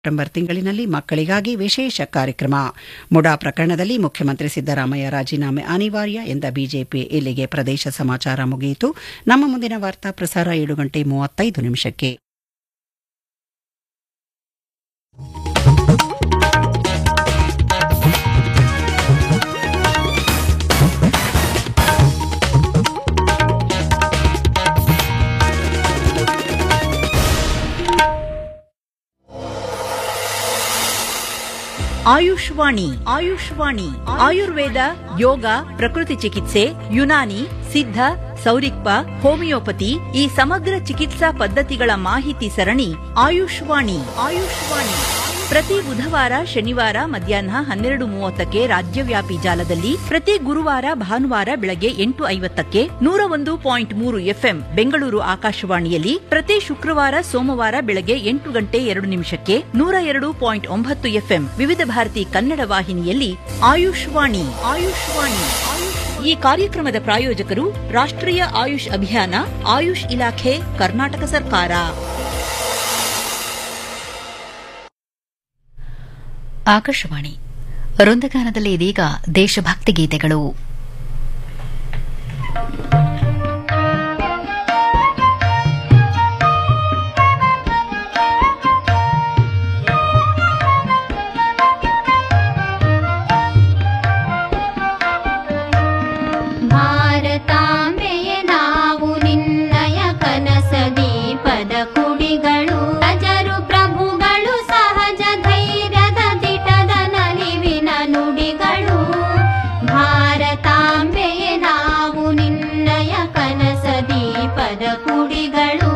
September ತಿಂಗಳಿನಲ್ಲಿ ಮಕ್ಕಳಿಗಾಗಿ ವಿಶೇಷ ಕಾರ್ಯಕ್ರಮ ಮುಡಾ ಪ್ರಕರಣದಲ್ಲಿ ಮುಖ್ಯಮಂತ್ರಿ ಸಿದ್ದರಾಮಯ್ಯ ರಾಜೀನಾಮೆ ಅನಿವಾರ್ಯ ಎಂದ ಬಿಜೆಪಿ ಇಲ್ಲಿಗೆ ಪ್ರದೇಶ ಸಮಾಚಾರ ಮುಗಿಯಿತು ನಮ್ಮ ಮುಂದಿನ ವಾರ್ತಾ ಪ್ರಸಾರ ಏಳು ಗಂಟೆ ಮೂವತ್ತೈದು ನಿಮಿಷಕ್ಕೆ ಆಯುಷ್ವಾಣಿ ಆಯುಷ್ವಾಣಿ ಆಯುರ್ವೇದ ಯೋಗ ಪ್ರಕೃತಿ ಚಿಕಿತ್ಸೆ ಯುನಾನಿ ಸಿದ್ಧ ಸೌರಿಕ್ಪ ಹೋಮಿಯೋಪತಿ ಈ ಸಮಗ್ರ ಚಿಕಿತ್ಸಾ ಪದ್ಧತಿಗಳ ಮಾಹಿತಿ ಸರಣಿ ಆಯುಷ್ವಾಣಿ ಆಯುಷ್ವಾಣಿ ಪ್ರತಿ ಬುಧವಾರ ಶನಿವಾರ ಮಧ್ಯಾಹ್ನ ಹನ್ನೆರಡು ಮೂವತ್ತಕ್ಕೆ ರಾಜ್ಯವ್ಯಾಪಿ ಜಾಲದಲ್ಲಿ ಪ್ರತಿ ಗುರುವಾರ ಭಾನುವಾರ ಬೆಳಗ್ಗೆ ಎಂಟು ಐವತ್ತಕ್ಕೆ ನೂರ ಒಂದು ಪಾಯಿಂಟ್ ಮೂರು ಎಫ್ಎಂ ಬೆಂಗಳೂರು ಆಕಾಶವಾಣಿಯಲ್ಲಿ ಪ್ರತಿ ಶುಕ್ರವಾರ ಸೋಮವಾರ ಬೆಳಗ್ಗೆ ಎಂಟು ಗಂಟೆ ಎರಡು ನಿಮಿಷಕ್ಕೆ ನೂರ ಎರಡು ಪಾಯಿಂಟ್ ಒಂಬತ್ತು ಎಫ್ಎಂ ವಿವಿಧ ಭಾರತಿ ಕನ್ನಡ ವಾಹಿನಿಯಲ್ಲಿ ಆಯುಷ್ವಾಣಿ ಆಯುಷ್ವಾಣಿ ಈ ಕಾರ್ಯಕ್ರಮದ ಪ್ರಾಯೋಜಕರು ರಾಷ್ಟ್ರೀಯ ಆಯುಷ್ ಅಭಿಯಾನ ಆಯುಷ್ ಇಲಾಖೆ ಕರ್ನಾಟಕ ಸರ್ಕಾರ ಆಕಾಶವಾಣಿ ವೃಂದಗಾನದಲ್ಲಿ ಇದೀಗ ದೇಶಭಕ್ತಿ ಗೀತೆಗಳು ಭಾರತಾಂಬೆಯೇ ನಾವು ನಿನ್ನಯ ಕನಸ ದೀಪದ ಕುಡಿಗಳು ಅಜರು ಪ್ರಭುಗಳು ಸಹಜ ಧೈರ್ಯದ ದಿಟದ ನಲಿವಿನ ನುಡಿಗಳು ಭಾರತಾಂಬೆಯೇ ನಾವು ನಿನ್ನಯ ಕನಸ ದೀಪದ ಕುಡಿಗಳು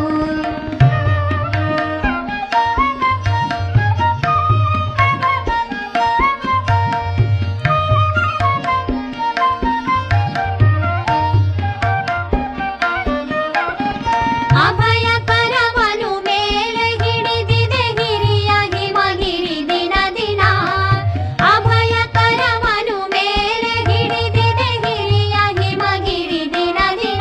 ಅಭಯ ಕರವನು ಮೇಲೆ ಹಿಡಿದಿದೆ ಹಿರಿಯ ಹಿಮಗಿರಿ ದಿನ ದಿನ ಅಭಯ ಕರವನು ಮೇಲೆ ಹಿಡಿದಿದೆ ಹಿರಿಯ ಹಿಮಗಿರಿ ದಿನ ದಿನ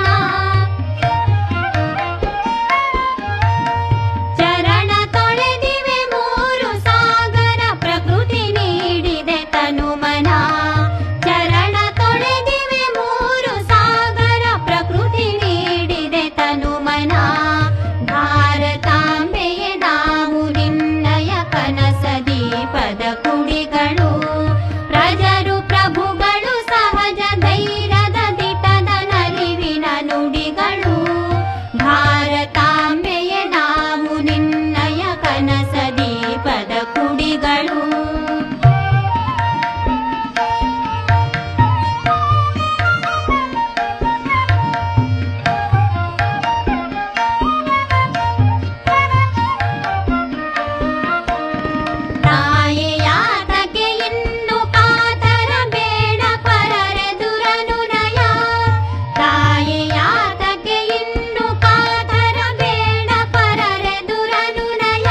ಚರಣ ತೊಳೆದಿವೆ ಮೂರು ಸಾಗರ ಪ್ರಕೃತಿ ನೀಡಿದೆ ತನುಮನ ಚರಣ ತೊಳೆದಿವೆ ಮೂರು ಸಾಗರ ಪ್ರಕೃತಿ ನೀಡಿದೆ ತನುಮನ ಭಾರತಾಂಬೆಯೇ ನಾವು ನಿನ್ನಯ ಕನಸ ದೀಪದ ಕುಡಿಗಳು ಪ್ರಜರು ಪ್ರಭುಗಳು ಸಹಜ ಧೈರ್ಯದ ದಿಟದ ನಲಿವಿನ ನುಡಿಗಳು ಭಾರತಾಂಬೆಯೇ ನಾವು ನಿನ್ನಯ ಕನಸ ದೀಪದ ಕುಡಿಗಳು ತಾಯಿಯಾತಕ್ಕೆ ಇನ್ನು ಕಾತರ ಬೇಡ ಪರರೆದುರನು ನಯ ತಾಯಿಯಾತಕ್ಕೆ ಇನ್ನು ಕಾತರ ಬೇಡ ಪರರೆದುರನು ನಯ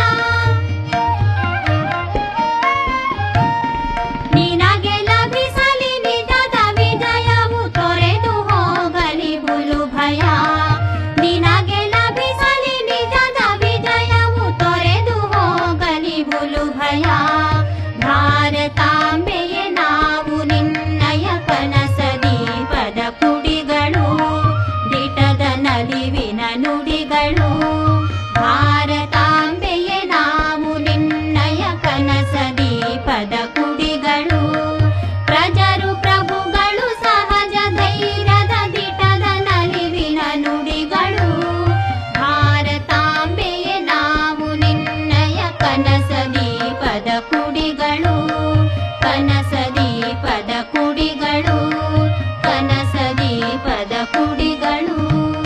ನಿನಗೆ ಲಭಿಸಲಿ ನಿಜದ ವಿಜಯವು ತೊರೆದು ಹೋಗಲಿ ಬುಲು ಭಯ ನಿನಗೆ ಲಭಿಸಲಿ ನಿಜದ ವಿಜಯವು ತೊರೆದು ಹೋಗಲಿ ಬುಲು ಭಯ ಭಾರತಾಂಬೆಯೇ ನಾವು ನಿನ್ನಯ ಕನಸ ದೀಪದ ಕುಡಿಗಳು ದಿಟದ ನಲಿವಿನ ನುಡಿಗಳು ಭಾರತಾಂಬೆಯೇ ನಾವು ನಿನ್ನಯ ಕನಸ ದೀಪದ ಕುಡಿಗಳು ಪ್ರಜರು ಪ್ರಭುಗಳು ಸಹಜ ಧೈರ್ಯದ ದಿಟದ ನಲಿವಿನ ನುಡಿಗಳು ಭಾರತಾಂಬೆಯೇ ನಾವು ನಿನ್ನಯ ಕನಸ ದೀಪದ ಕುಡಿಗಳು ಕನಸ ದೀಪದ ಕುಡಿಗಳು ಕನಸ ದೀಪದ ಕುಡಿಗಳು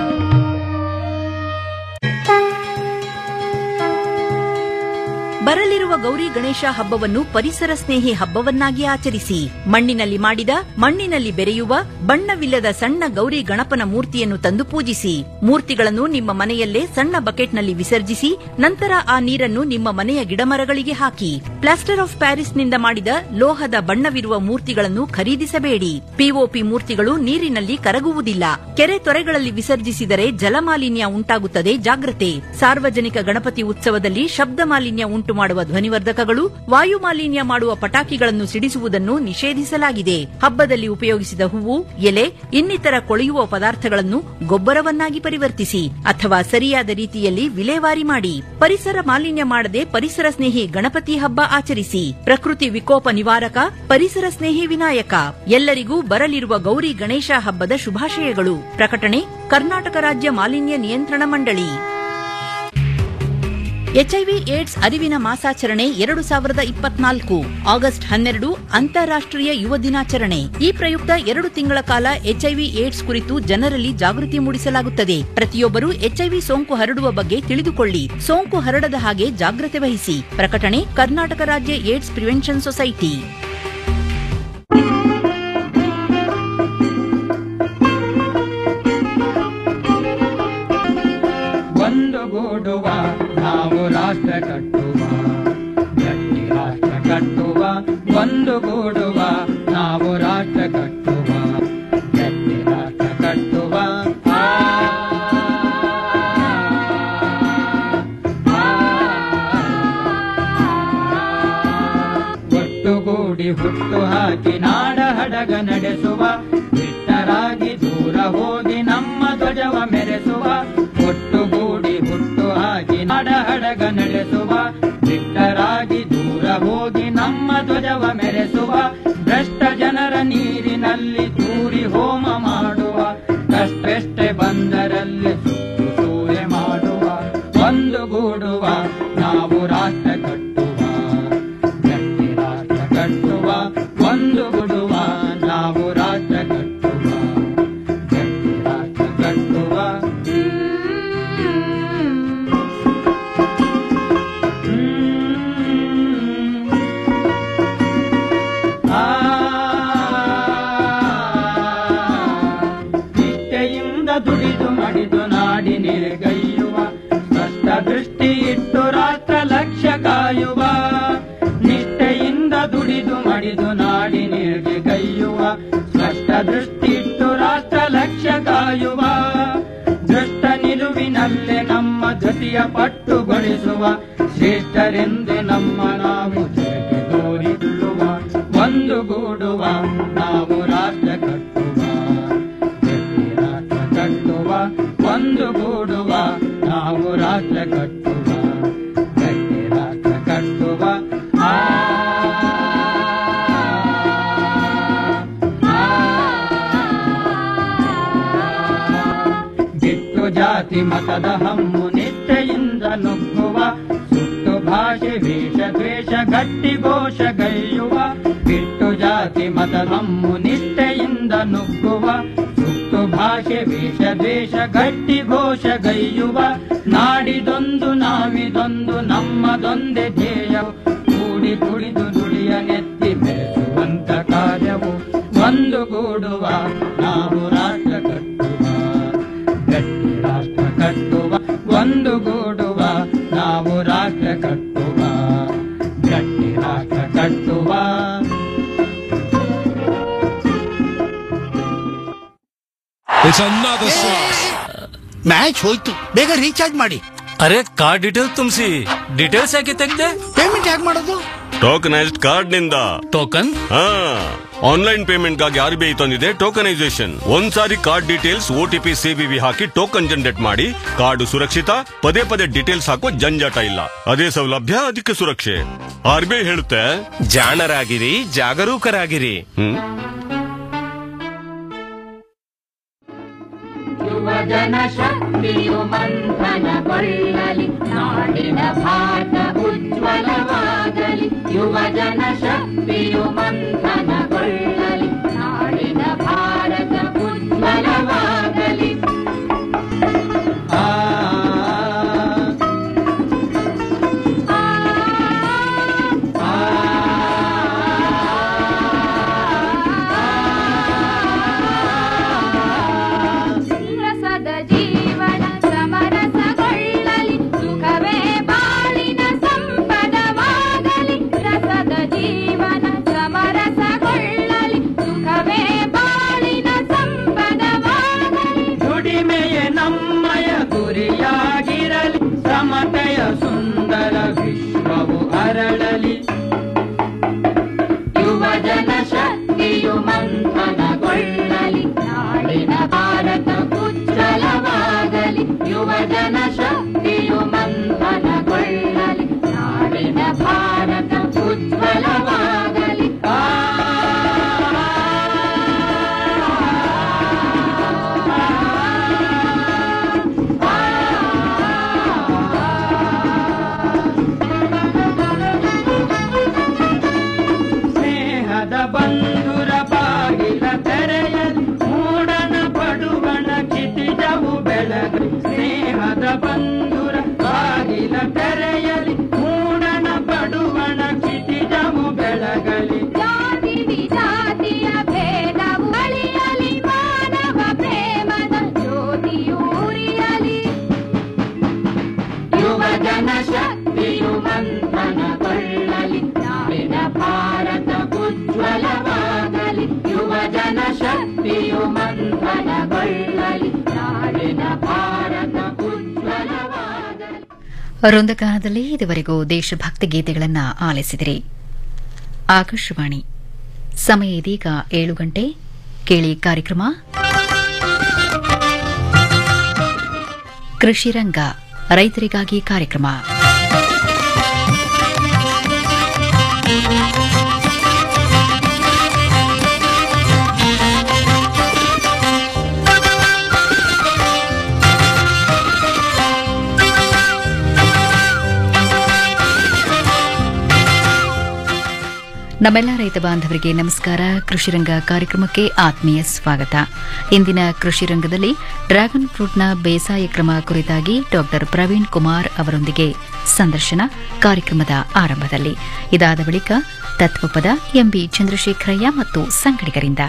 ಬರಲಿರುವ ಗೌರಿ ಗಣೇಶ ಹಬ್ಬವನ್ನು ಪರಿಸರ ಸ್ನೇಹಿ ಹಬ್ಬವನ್ನಾಗಿ ಆಚರಿಸಿ ಮಣ್ಣಿನಲ್ಲಿ ಮಾಡಿದ ಮಣ್ಣಿನಲ್ಲಿ ಬೆರೆಯುವ ಬಣ್ಣವಿಲ್ಲದ ಸಣ್ಣ ಗೌರಿ ಗಣಪನ ಮೂರ್ತಿಯನ್ನು ತಂದು ಪೂಜಿಸಿ ಮೂರ್ತಿಗಳನ್ನು ನಿಮ್ಮ ಮನೆಯಲ್ಲೇ ಸಣ್ಣ ಬಕೆಟ್ನಲ್ಲಿ ವಿಸರ್ಜಿಸಿ ನಂತರ ಆ ನೀರನ್ನು ನಿಮ್ಮ ಮನೆಯ ಗಿಡಮರಗಳಿಗೆ ಹಾಕಿ ಪ್ಲಾಸ್ಟರ್ ಆಫ್ ಪ್ಯಾರಿಸ್ನಿಂದ ಮಾಡಿದ ಲೋಹದ ಬಣ್ಣವಿರುವ ಮೂರ್ತಿಗಳನ್ನು ಖರೀದಿಸಬೇಡಿ ಪಿಒಪಿ ಮೂರ್ತಿಗಳು ನೀರಿನಲ್ಲಿ ಕರಗುವುದಿಲ್ಲ ಕೆರೆ ತೊರೆಗಳಲ್ಲಿ ವಿಸರ್ಜಿಸಿದರೆ ಜಲಮಾಲಿನ್ಯ ಉಂಟಾಗುತ್ತದೆ ಜಾಗ್ರತೆ ಸಾರ್ವಜನಿಕ ಗಣಪತಿ ಉತ್ಸವದಲ್ಲಿ ಶಬ್ದ ಮಾಲಿನ್ಯ ಉಂಟು ಮಾಡುವ ಧ್ವನಿವರ್ಧಕಗಳು ವಾಯು ಮಾಲಿನ್ಯ ಮಾಡುವ ಪಟಾಕಿಗಳನ್ನು ಸಿಡಿಸುವುದನ್ನು ನಿಷೇಧಿಸಲಾಗಿದೆ ಹಬ್ಬದಲ್ಲಿ ಉಪಯೋಗಿಸಿದ ಹೂವು ಎಲೆ ಇನ್ನಿತರ ಕೊಳೆಯುವ ಪದಾರ್ಥಗಳನ್ನು ಗೊಬ್ಬರವನ್ನಾಗಿ ಪರಿವರ್ತಿಸಿ ಅಥವಾ ಸರಿಯಾದ ರೀತಿಯಲ್ಲಿ ವಿಲೇವಾರಿ ಮಾಡಿ ಪರಿಸರ ಮಾಲಿನ್ಯ ಮಾಡದೆ ಪರಿಸರ ಸ್ನೇಹಿ ಗಣಪತಿ ಹಬ್ಬ ಆಚರಿಸಿ ಪ್ರಕೃತಿ ವಿಕೋಪ ನಿವಾರಕ ಪರಿಸರ ಸ್ನೇಹಿ ವಿನಾಯಕ ಎಲ್ಲರಿಗೂ ಬರಲಿರುವ ಗೌರಿ ಗಣೇಶ ಹಬ್ಬದ ಶುಭಾಶಯಗಳು ಪ್ರಕಟಣೆ ಕರ್ನಾಟಕ ರಾಜ್ಯ ಮಾಲಿನ್ಯ ನಿಯಂತ್ರಣ ಮಂಡಳಿ ಎಚ್ಐವಿ ಏಡ್ಸ್ ಅರಿವಿನ ಮಾಸಾಚರಣೆ ಎರಡು ಸಾವಿರದ ಇಪ್ಪತ್ನಾಲ್ಕು ಆಗಸ್ಟ್ ಹನ್ನೆರಡು ಅಂತಾರಾಷ್ಟ್ರೀಯ ಯುವ ದಿನಾಚರಣೆ ಈ ಪ್ರಯುಕ್ತ ಎರಡು ತಿಂಗಳ ಕಾಲ ಎಚ್ಐವಿ ಏಡ್ಸ್ ಕುರಿತು ಜನರಲ್ಲಿ ಜಾಗೃತಿ ಮೂಡಿಸಲಾಗುತ್ತದೆ ಪ್ರತಿಯೊಬ್ಬರು ಎಚ್ಐವಿ ಸೋಂಕು ಹರಡುವ ಬಗ್ಗೆ ತಿಳಿದುಕೊಳ್ಳಿ ಸೋಂಕು ಹರಡದ ಹಾಗೆ ಜಾಗ್ರತೆ ವಹಿಸಿ ಪ್ರಕಟಣೆ ಕರ್ನಾಟಕ ರಾಜ್ಯ ಏಡ್ಸ್ ಪ್ರಿವೆನ್ಷನ್ ಸೊಸೈಟಿ ಒಂದು ಗೂಡುವ ನಾವು ರಾಷ್ಟ್ರ ಕಟ್ಟುವ ಗಟ್ಟಿ ರಾಷ್ಟ್ರ ಕಟ್ಟುವ ಒಂದು ಗೂಡುವ ನಾವು ರಾಷ್ಟ್ರ ಕಟ್ಟುವ ಗಟ್ಟಿ ರಾಷ್ಟ್ರ ಕಟ್ಟುವ ಆ, ಒಟ್ಟುಗೂಡಿ ಹುಟ್ಟು ಹಾಕಿ ನಾಡ ಹಡಗ ನಡೆಸುವ ಬಿಟ್ಟರಾಗಿ ದೂರ ಹೋಗಿ ನಮ್ಮ ಧ್ವಜವ ಮೆರೆಸುವ ಒಟ್ಟುಗೂಡಿ ಹುಟ್ಟು ಹಾಕಿ ನಾಡ ಹಡಗ ನಡೆಸುವ ಬಿಟ್ಟರಾಗಿ ದೂರ ಹೋಗಿ ನಮ್ಮ ಧ್ವಜವ ಮೆರೆಸುವ ಭ್ರಷ್ಟ ಜನರ ನೀರಿನಲ್ಲಿ ತೂರಿ ಹೋಮ ಮಾಡುವ ಕಷ್ಟೆಷ್ಟೇ ಬಂದರಲ್ಲಿ ಸುತ್ತು ಸೂರೆ ಮಾಡುವ ಒಂದು ಗೂಡುವ ನಾವು ರಾಷ್ಟ್ರ ಕಟ್ಟುವ ಗಟ್ಟಿ ರಾಷ್ಟ್ರ ಕಟ್ಟುವ ಒಂದು ಗುಡುವ ನಾವು ರಾಷ್ಟ್ರ ಕಟ್ಟುವ ಗಟ್ಟಿ ರಾಷ್ಟ್ರ ಕಟ್ಟುವ ಹ್ಮ್. ಆ ನಿಷ್ಠೆಯಿಂದ ದುಡಿದು ಮಡಿದು ನಾಡಿನಿರ್ಗೈಯುವ ಸ್ಪಷ್ಟ ದೃಷ್ಟಿ ಇಟ್ಟು ರಾಷ್ಟ್ರ ಲಕ್ಷ್ಯ ಕಾಯುವ ನಿಷ್ಠೆಯಿಂದ ದುಡಿದು ಮಡಿದು ನಾಡಿನಿರ್ಗೆ ಗೈಯುವ ಸ್ಪಷ್ಟ ದೃಷ್ಟಿ ಇಟ್ಟು ರಾಷ್ಟ್ರ ಲಕ್ಷ್ಯ ಕಾಯುವ ದೃಷ್ಟ ನಿಲುವಿನಲ್ಲೇ ನಮ್ಮ ಜೊತೆಯ ಪಟ್ಟುಗೊಳಿಸುವ ಶ್ರೇಷ್ಠರೆಂದೇ ನಮ್ಮ ನಾವು ಜಗಕ್ಕೆ ತೋರಿಕೊಳ್ಳುವ ಒಂದು ಗೂಡುವ ನಾವು ರಾಷ್ಟ್ರ ಕಟ್ಟುವ ಗಟ್ಟಿ ರಾಷ್ಟ್ರ ಕಟ್ಟುವ ಒಂದು ಗೂಡುವ ನಾವು ರಾಷ್ಟ್ರ ಕಟ್ಟುವ ಗಟ್ಟಿ ರಾಷ್ಟ್ರ ಕಟ್ಟುವ ಆ ಬಿಟ್ಟು ಜಾತಿ ಮತದ ಹಮ್ಮು ನಿಷ್ಠೆಯಿಂದ ನುಗ್ಗುವ ಸುಟ್ಟು ಭಾಷೆ ವೇಷ ದ್ವೇಷ ಗಟ್ಟಿ ಘೋಷ ಗೈಯುವ ಬಿಟ್ಟು ಜಾತಿ ಮತದ ಹಮ್ಮು ನಿಷ್ಠೆಯಿಂದ ನುಗ್ಗುವ ಸುಟ್ಟು ಭಾಷೆ ವೇಷ ದ್ವೇಷ ಗಟ್ಟಿ ಘೋಷ ಗೈಯುವ ನಾಡಿದೊಂದು ನಾವಿದೊಂದು ನಮ್ಮದೊಂದೇ ಧ್ಯೇಯವು ಕೂಡಿ ಕುಡಿದು ದುಡಿಯ ನೆತ್ತಿ ಬೆಳೆಸುವಂತ ಕಾರ್ಯವು ಒಂದು ಗೂಡುವ ನಾವು ರಾಷ್ಟ್ರ ಕಟ್ಟುವ ಗಟ್ಟಿ ರಾಷ್ಟ್ರ ಕಟ್ಟುವ ಒಂದು ಗೂಡುವ ನಾವು ರಾಷ್ಟ್ರ ಕಟ್ಟುವ ಗಟ್ಟಿ ರಾಷ್ಟ್ರ ಕಟ್ಟುವ It's another song. ಮ್ಯಾಚ್ ಹೋಯ್ತು ಬೇಗ ರೀಚಾರ್ಜ್ ಮಾಡಿ ಅರೆ ಕಾರ್ಡ್ ಡೀಟೇಲ್ಸ್ ತುಂಬಿಸಿ ಡೀಟೇಲ್ಸ್ ಯಾಕೆ ತೆಗ್ದೆ ಪೇಮೆಂಟ್ ಹೇಗೆ ಮಾಡೋದು ಟೋಕನೈಸ್ಡ್ ಕಾರ್ಡ್ ನಿಂದ ಟೋಕನ್ ಹಾ ಆನ್ಲೈನ್ ಪೇಮೆಂಟ್ ಗಾಗಿ ಆರ್ ಬಿ ಐ ತಂದಿದೆ ಟೋಕನೈಸೇಷನ್ ಒಂದ್ಸಾರಿ ಕಾರ್ಡ್ ಡೀಟೇಲ್ಸ್ ಓಟಿಪಿ ಸಿಬಿವಿ ಹಾಕಿ ಟೋಕನ್ ಜನರೇಟ್ ಮಾಡಿ ಕಾರ್ಡ್ ಸುರಕ್ಷಿತ ಪದೇ ಪದೇ ಡೀಟೇಲ್ಸ್ ಹಾಕೋ ಜಂಜಾಟ ಇಲ್ಲ ಅದೇ ಸೌಲಭ್ಯ ಅದಕ್ಕೆ ಸುರಕ್ಷೆ ಆರ್ ಬಿ ಐ ಹೇಳುತ್ತೆ ಜಾಣರಾಗಿರಿ ಜಾಗರೂಕರಾಗಿರಿ ಹ್ಮ್ ಯುವ ಜನ ಶಕ್ತಿಯು ಮಂಥನಗೊಳ್ಳಲಿ ನಾಡಿನ ಭಾರತ ಉಜ್ವಲವಾಗಲಿ ಯುವ ಜನ ಶಕ್ತಿಯು ಮಂಥನಗೊಳ್ಳಲಿ ನಾಡಿನ ಭಾರತ ಉಜ್ವಲವಾಗಲಿ ಆ ರಸದ ಜೀವನ ಸಮರಸಗೊಳ್ಳಲಿ ಸುಖವೇ ಬಾಳಿನ ಸಂಪದವಾಗಲಿ ರಸದ ಜೀವನ ಸಮರಸ ವೃಂದಗಾನದಲ್ಲಿ ಇದುವರೆಗೂ ದೇಶಭಕ್ತಿ ಗೀತೆಗಳನ್ನು ಆಲಿಸಿದಿರಿ ಆಕಾಶವಾಣಿ ಸಮಯ ಇದೀಗ ಏಳು ಗಂಟೆ ಕೇಳಿ ಕಾರ್ಯಕ್ರಮ ಕೃಷಿ ರಂಗ ರೈತರಿಗಾಗಿ ಕಾರ್ಯಕ್ರಮ ನಮ್ಮೆಲ್ಲ ರೈತ ಬಾಂಧವರಿಗೆ ನಮಸ್ಕಾರ ಕೃಷಿರಂಗ ಕಾರ್ಯಕ್ರಮಕ್ಕೆ ಆತ್ಮೀಯ ಸ್ವಾಗತ ಇಂದಿನ ಕೃಷಿ ರಂಗದಲ್ಲಿ ಡ್ರ್ಯಾಗನ್ ಫ್ರೂಟ್ನ ಬೇಸಾಯ ಕ್ರಮ ಕುರಿತಾಗಿ ಡಾಕ್ಟರ್ ಪ್ರವೀಣ್ ಕುಮಾರ್ ಅವರೊಂದಿಗೆ ಸಂದರ್ಶನ ಕಾರ್ಯಕ್ರಮದ ಆರಂಭದಲ್ಲಿ ಇದಾದ ಬಳಿಕ ತತ್ವಪದ ಎಂಬಿ ಚಂದ್ರಶೇಖರಯ್ಯ ಮತ್ತು ಸಂಗಡಿಗರಿಂದ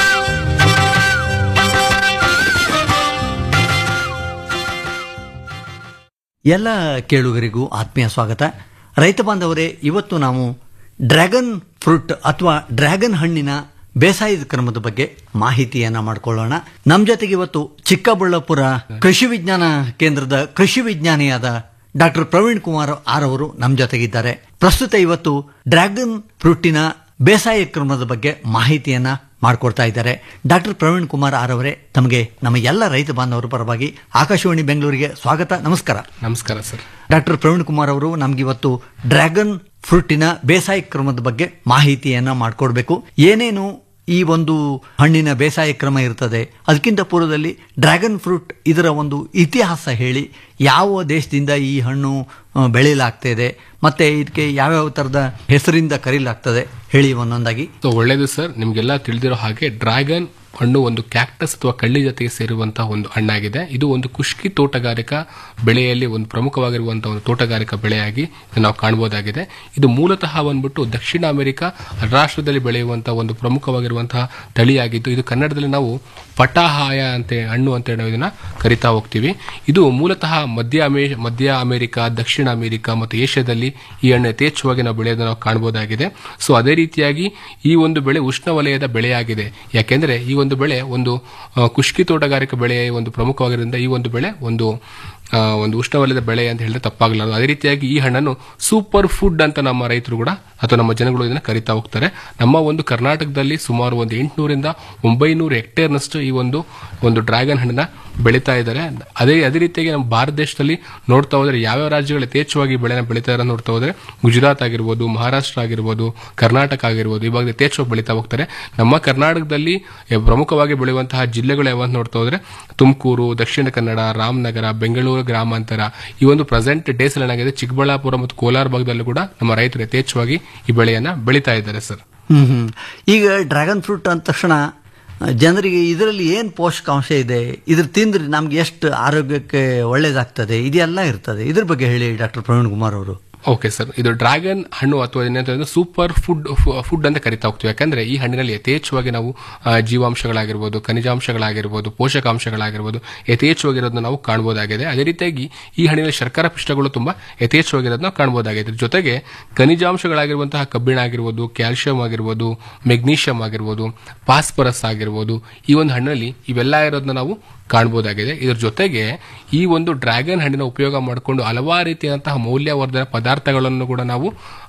ಎಲ್ಲ ಕೇಳುಗರಿಗೂ ಆತ್ಮೀಯ ಸ್ವಾಗತ ರೈತ ಬಾಂಧವರೇ ಇವತ್ತು ನಾವು ಡ್ರ್ಯಾಗನ್ ಫ್ರೂಟ್ ಅಥವಾ ಡ್ರ್ಯಾಗನ್ ಹಣ್ಣಿನ ಬೇಸಾಯದ ಕ್ರಮದ ಬಗ್ಗೆ ಮಾಹಿತಿಯನ್ನ ಮಾಡಿಕೊಳ್ಳೋಣ ನಮ್ಮ ಜೊತೆಗೆ ಇವತ್ತು ಚಿಕ್ಕಬಳ್ಳಾಪುರ ಕೃಷಿ ವಿಜ್ಞಾನ ಕೇಂದ್ರದ ಕೃಷಿ ವಿಜ್ಞಾನಿಯಾದ ಡಾಕ್ಟರ್ ಪ್ರವೀಣ್ ಕುಮಾರ್ ಆರ್ ಅವರು ನಮ್ಮ ಜೊತೆಗಿದ್ದಾರೆ ಪ್ರಸ್ತುತ ಇವತ್ತು ಡ್ರ್ಯಾಗನ್ ಫ್ರೂಟಿನ ಬೇಸಾಯ ಕ್ರಮದ ಬಗ್ಗೆ ಮಾಹಿತಿಯನ್ನ ಮಾಡಿಕೊಡ್ತಾ ಇದ್ದಾರೆ ಡಾಕ್ಟರ್ ಪ್ರವೀಣ್ ಕುಮಾರ್ ಆರ್ ಅವರೇ ತಮಗೆ ನಮ್ಮ ಎಲ್ಲ ರೈತ ಬಾಂಧವರ ಪರವಾಗಿ ಆಕಾಶವಾಣಿ ಬೆಂಗಳೂರಿಗೆ ಸ್ವಾಗತ ನಮಸ್ಕಾರ ನಮಸ್ಕಾರ ಸರ್ ಡಾಕ್ಟರ್ ಪ್ರವೀಣ್ ಕುಮಾರ್ ಅವರು ನಮ್ಗೆ ಇವತ್ತು ಡ್ರ್ಯಾಗನ್ ಫ್ರೂಟಿನ ಬೇಸಾಯ ಕ್ರಮದ ಬಗ್ಗೆ ಮಾಹಿತಿಯನ್ನ ಮಾಡಿಕೊಡ್ಬೇಕು ಏನೇನು ಈ ಒಂದು ಹಣ್ಣಿನ ಬೇಸಾಯ ಕ್ರಮ ಇರ್ತದೆ ಅದಕ್ಕಿಂತ ಪೂರ್ವದಲ್ಲಿ ಡ್ರ್ಯಾಗನ್ ಫ್ರೂಟ್ ಇದರ ಒಂದು ಇತಿಹಾಸ ಹೇಳಿ ಯಾವ ದೇಶದಿಂದ ಈ ಹಣ್ಣು ಆ, ಬೆಳೆಯಲಾಗ್ತಿದೆ ಮತ್ತೆ ಇದಕ್ಕೆ ಯಾವ್ಯಾವ ಥರದ ಹೆಸರಿಂದ ಕರೀಲಾಗ್ತದೆ ಹೇಳಿ ಒಂದೊಂದಾಗಿ ಸೊ ಒಳ್ಳೇದು ಸರ್ ನಿಮ್ಗೆಲ್ಲ ತಿಳಿದಿರೋ ಹಾಗೆ ಡ್ರ್ಯಾಗನ್ ಹಣ್ಣು ಒಂದು ಕ್ಯಾಕ್ಟಸ್ ಅಥವಾ ಕಳ್ಳಿ ಜೊತೆಗೆ ಸೇರುವಂತಹ ಒಂದು ಹಣ್ಣಾಗಿದೆ ಇದು ಒಂದು ಕುಷ್ಕಿ ತೋಟಗಾರಿಕಾ ಬೆಳೆಯಲ್ಲಿ ಒಂದು ಪ್ರಮುಖವಾಗಿರುವಂತಹ ಒಂದು ತೋಟಗಾರಿಕಾ ಬೆಳೆಯಾಗಿ ಇದನ್ನ ನಾವು ಕಾಣಬಹುದಾಗಿದೆ ಇದು ಮೂಲತಃ ಬಂದ್ಬಿಟ್ಟು ದಕ್ಷಿಣ ಅಮೆರಿಕ ರಾಷ್ಟ್ರದಲ್ಲಿ ಬೆಳೆಯುವಂತಹ ಒಂದು ಪ್ರಮುಖವಾಗಿರುವಂತಹ ತಳಿಯಾಗಿದ್ದು ಇದು ಕನ್ನಡದಲ್ಲಿ ನಾವು ಪಟಾಹಾಯ ಅಂತ ಹಣ್ಣು ಅಂತ ಹೇಳಿ ನಾವು ಇದನ್ನ ಕರಿತಾ ಹೋಗ್ತೀವಿ ಇದು ಮೂಲತಃ ಮಧ್ಯ ಅಮೇ ಮಧ್ಯ ಅಮೆರಿಕ ದಕ್ಷಿಣ ಅಮೆರಿಕ ಮತ್ತು ಏಷ್ಯಾದಲ್ಲಿ ಈ ಹಣ್ಣು ಯಥೇಚ್ಛವಾಗಿ ನಾವು ಬೆಳೆಯೋದನ್ನು ನಾವು ಕಾಣಬಹುದಾಗಿದೆ ಸೊ ಅದೇ ರೀತಿಯಾಗಿ ಈ ಒಂದು ಬೆಳೆ ಉಷ್ಣವಲಯದ ಬೆಳೆಯಾಗಿದೆ ಯಾಕೆಂದ್ರೆ ಈ ಒಂದು ಬೆಳೆ ಒಂದು ಆ, ಕುಷ್ಕಿ ತೋಟಗಾರಿಕಾ ಬೆಳೆಯ ಒಂದು ಪ್ರಮುಖವಾಗಿರೋದ್ರಿಂದ ಈ ಒಂದು ಬೆಳೆ ಒಂದು ಆ, ಒಂದು ಉಷ್ಣವಲಯದ ಬೆಳೆ ಅಂತ ಹೇಳಿದ್ರೆ ತಪ್ಪಾಗಲಾರದು ಅದೇ ರೀತಿಯಾಗಿ ಈ ಹಣ್ಣನ್ನು ಸೂಪರ್ ಫುಡ್ ಅಂತ ನಮ್ಮ ರೈತರು ಕೂಡ ಅಥವಾ ನಮ್ಮ ಜನಗಳು ಇದನ್ನ ಕರಿತಾ ಹೋಗ್ತಾರೆ ನಮ್ಮ ಒಂದು ಕರ್ನಾಟಕದಲ್ಲಿ ಸುಮಾರು ಒಂದು ಎಂಟುನೂರಿಂದ ಒಂಬೈನೂರು ಹೆಕ್ಟೇರ್ನಷ್ಟು ಈ ಒಂದು ಒಂದು ಡ್ರ್ಯಾಗನ್ ಹಣ್ಣನ್ನ ಬೆಳೀತಾ ಇದ್ದಾರೆ ಅದೇ ಅದೇ ರೀತಿಯಾಗಿ ನಮ್ಮ ಭಾರತ ದೇಶದಲ್ಲಿ ನೋಡ್ತಾ ಹೋದ್ರೆ ಯಾವ್ಯಾವ ರಾಜ್ಯಗಳು ಯಥೇಚ್ಛವಾಗಿ ಬೆಳೆನ ಬೆಳೀತಾ ಇರೋ ನೋಡ್ತಾ ಹೋದ್ರೆ ಗುಜರಾತ್ ಆಗಿರ್ಬೋದು ಮಹಾರಾಷ್ಟ್ರ ಆಗಿರ್ಬೋದು ಕರ್ನಾಟಕ ಆಗಿರ್ಬೋದು ಇವಾಗ ಯಥೇಚ್ಛವಾಗಿ ಬೆಳೀತಾ ಹೋಗ್ತಾರೆ ನಮ್ಮ ಕರ್ನಾಟಕದಲ್ಲಿ ಎ- ಪ್ರಮುಖವಾಗಿ ಬೆಳೆಯುವಂತಹ ಜಿಲ್ಲೆಗಳು ಯಾವಂತ ನೋಡ್ತಾ ಹೋದ್ರೆ ತುಮಕೂರು ದಕ್ಷಿಣ ಕನ್ನಡ ರಾಮನಗರ ಬೆಂಗಳೂರು ಗ್ರಾಮಾಂತರ ಈ ಒಂದು ಪ್ರೆಸೆಂಟ್ ಡೇಸ್ ಏನಾಗಿದೆ ಚಿಕ್ಕಬಳ್ಳಾಪುರ ಮತ್ತು ಕೋಲಾರ ಭಾಗದಲ್ಲೂ ಕೂಡ ನಮ್ಮ ರೈತರು ಯಥೇಚ್ಛವಾಗಿ ಈ ಬೆಳೆಯನ್ನ ಬೆಳೀತಾ ಇದ್ದಾರೆ ಸರ್ ಹ್ಮ್ ಹ್ಮ್ ಈಗ ಡ್ರ್ಯಾಗನ್ ಫ್ರೂಟ್ ಅಂದ ತಕ್ಷಣ ಆ, ಜನರಿಗೆ ಇದರಲ್ಲಿ ಏನು ಪೋಷಕಾಂಶ ಇದೆ ಇದ್ರ ತಿಂದ್ರೆ ನಮ್ಗೆ ಎಷ್ಟು ಆರೋಗ್ಯಕ್ಕೆ ಒಳ್ಳೇದಾಗ್ತದೆ ಇದೆಲ್ಲ ಇರ್ತದೆ ಇದ್ರ ಬಗ್ಗೆ ಹೇಳಿ ಡಾಕ್ಟರ್ ಪ್ರವೀಣ್ ಕುಮಾರ್ ಅವರು ಓಕೆ ಸರ್ ಇದು ಡ್ರ್ಯಾಗನ್ ಹಣ್ಣು ಅಥವಾ ಏನಂತ ಸೂಪರ್ ಫುಡ್ ಫುಡ್ ಅಂತ ಕರಿತಾ ಹೋಗ್ತೀವಿ ಯಾಕಂದ್ರೆ ಈ ಹಣ್ಣಿನಲ್ಲಿ ಯಥೇಚ್ಛವಾಗಿ ನಾವು ಆ, ಜೀವಾಂಶಗಳಾಗಿರ್ಬೋದು ಖನಿಜಾಂಶಗಳಾಗಿರ್ಬೋದು ಪೋಷಕಾಂಶಗಳಾಗಿರ್ಬೋದು ಯಥೇಚ್ಛವಾಗಿರೋದನ್ನ ನಾವು ಕಾಣಬಹುದಾಗಿದೆ ಅದೇ ರೀತಿಯಾಗಿ ಈ ಹಣ್ಣಿನಲ್ಲಿ ಶರ್ಕರ ಪಿಷ್ಟಗಳು ತುಂಬಾ ಯಥೇಚ್ಛವಾಗಿರೋದನ್ನ ನಾವು ಕಾಣಬಹುದಾಗಿದೆ ಇದ್ರ ಜೊತೆಗೆ ಖನಿಜಾಂಶಗಳಾಗಿರುವಂತಹ ಕಬ್ಬಿಣ ಆಗಿರ್ಬೋದು ಕ್ಯಾಲ್ಸಿಯಂ ಆಗಿರ್ಬೋದು ಮೆಗ್ನೀಷಿಯಂ ಆಗಿರ್ಬೋದು ಫಾಸ್ಫರಸ್ ಆಗಿರ್ಬೋದು ಈ ಒಂದು ಹಣ್ಣಲ್ಲಿ ಇವೆಲ್ಲ ಇರೋದನ್ನ ನಾವು ಕಾಣಬಹುದಾಗಿದೆ ಇದರ ಜೊತೆಗೆ ಈ ಒಂದು ಡ್ರ್ಯಾಗನ್ ಹಣ್ಣಿನ ಉಪಯೋಗ ಮಾಡಿಕೊಂಡು ಹಲವಾರು ರೀತಿಯಾದಂತಹ ಮೌಲ್ಯವರ್ಧನ ಪದಾರ್ಥಗಳನ್ನು ಕೂಡ ನಾವು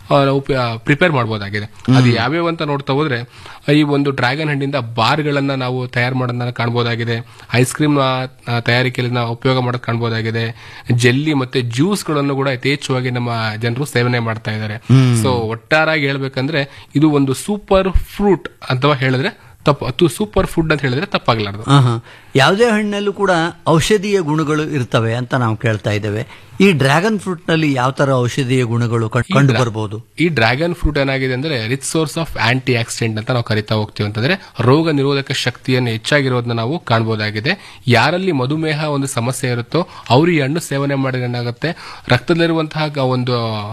ಪ್ರಿಪೇರ್ ಮಾಡಬಹುದಾಗಿದೆ ಅದು ಯಾವ್ಯಾವ ಅಂತ ನೋಡ್ತಾ ಹೋದ್ರೆ ಈ ಒಂದು ಡ್ರ್ಯಾಗನ್ ಹಣ್ಣಿಂದ ಬಾರ್ಗಳನ್ನ ನಾವು ತಯಾರು ಮಾಡೋದನ್ನ ಕಾಣಬಹುದಾಗಿದೆ ಐಸ್ ಕ್ರೀಮ್ ತಯಾರಿಕೆಯಲ್ಲಿ ನಾವು ಉಪಯೋಗ ಮಾಡೋದು ಕಾಣಬಹುದಾಗಿದೆ ಜೆಲ್ಲಿ ಮತ್ತೆ ಜ್ಯೂಸ್ಗಳನ್ನು ಕೂಡ ಯಥೇಚ್ಛವಾಗಿ ನಮ್ಮ ಜನರು ಸೇವನೆ ಮಾಡ್ತಾ ಇದ್ದಾರೆ ಸೊ ಒಟ್ಟಾರಾಗಿ ಹೇಳ್ಬೇಕಂದ್ರೆ ಇದು ಒಂದು ಸೂಪರ್ ಫ್ರೂಟ್ ಅಥವಾ ಹೇಳಿದ್ರೆ ತಪ್ಪು ಅದು ಸೂಪರ್ ಫುಡ್ ಅಂತ ಹೇಳಿದ್ರೆ ತಪ್ಪಾಗಲಾರದು ಆಹಾ. ಯಾವುದೇ ಹಣ್ಣಲ್ಲೂ ಕೂಡ ಔಷಧೀಯ ಗುಣಗಳು ಇರ್ತವೆ ಅಂತ ನಾವು ಕೇಳ್ತಾ ಇದ್ದೇವೆ ಈ ಡ್ರ್ಯಾಗನ್ ಫ್ರೂಟ್ ನಲ್ಲಿ ಯಾವ ತರ ಔಷಧೀಯ ಗುಣಗಳು ಕಂ- ಈ ಕಂಡು ಡ್ರಾ- ಬರಬಹುದು ಈ ಡ್ರ್ಯಾಗನ್ ಫ್ರೂಟ್ ಏನಾಗಿದೆ ಅಂದ್ರೆ rich source of antioxidant ಅಂತ ನಾವು ಕರಿತಾ ಹೋಗ್ತೀವಿ ಅಂತಂದ್ರೆ ರೋಗ ನಿರೋಧಕ ಶಕ್ತಿಯನ್ನು ಹೆಚ್ಚಾಗಿರೋದನ್ನ ನಾವು ಕಾಣಬಹುದಾಗಿದೆ ಯಾರಲ್ಲಿ ಮಧುಮೇಹ ಒಂದು ಸಮಸ್ಯೆ ಇರುತ್ತೋ ಅವರು ಈ ಹಣ್ಣು ಸೇವನೆ ಮಾಡಿದ್ರೆ ಏನಾಗುತ್ತೆ ರಕ್ತದಲ್ಲಿರುವಂತಹ ಗ- ಒಂದು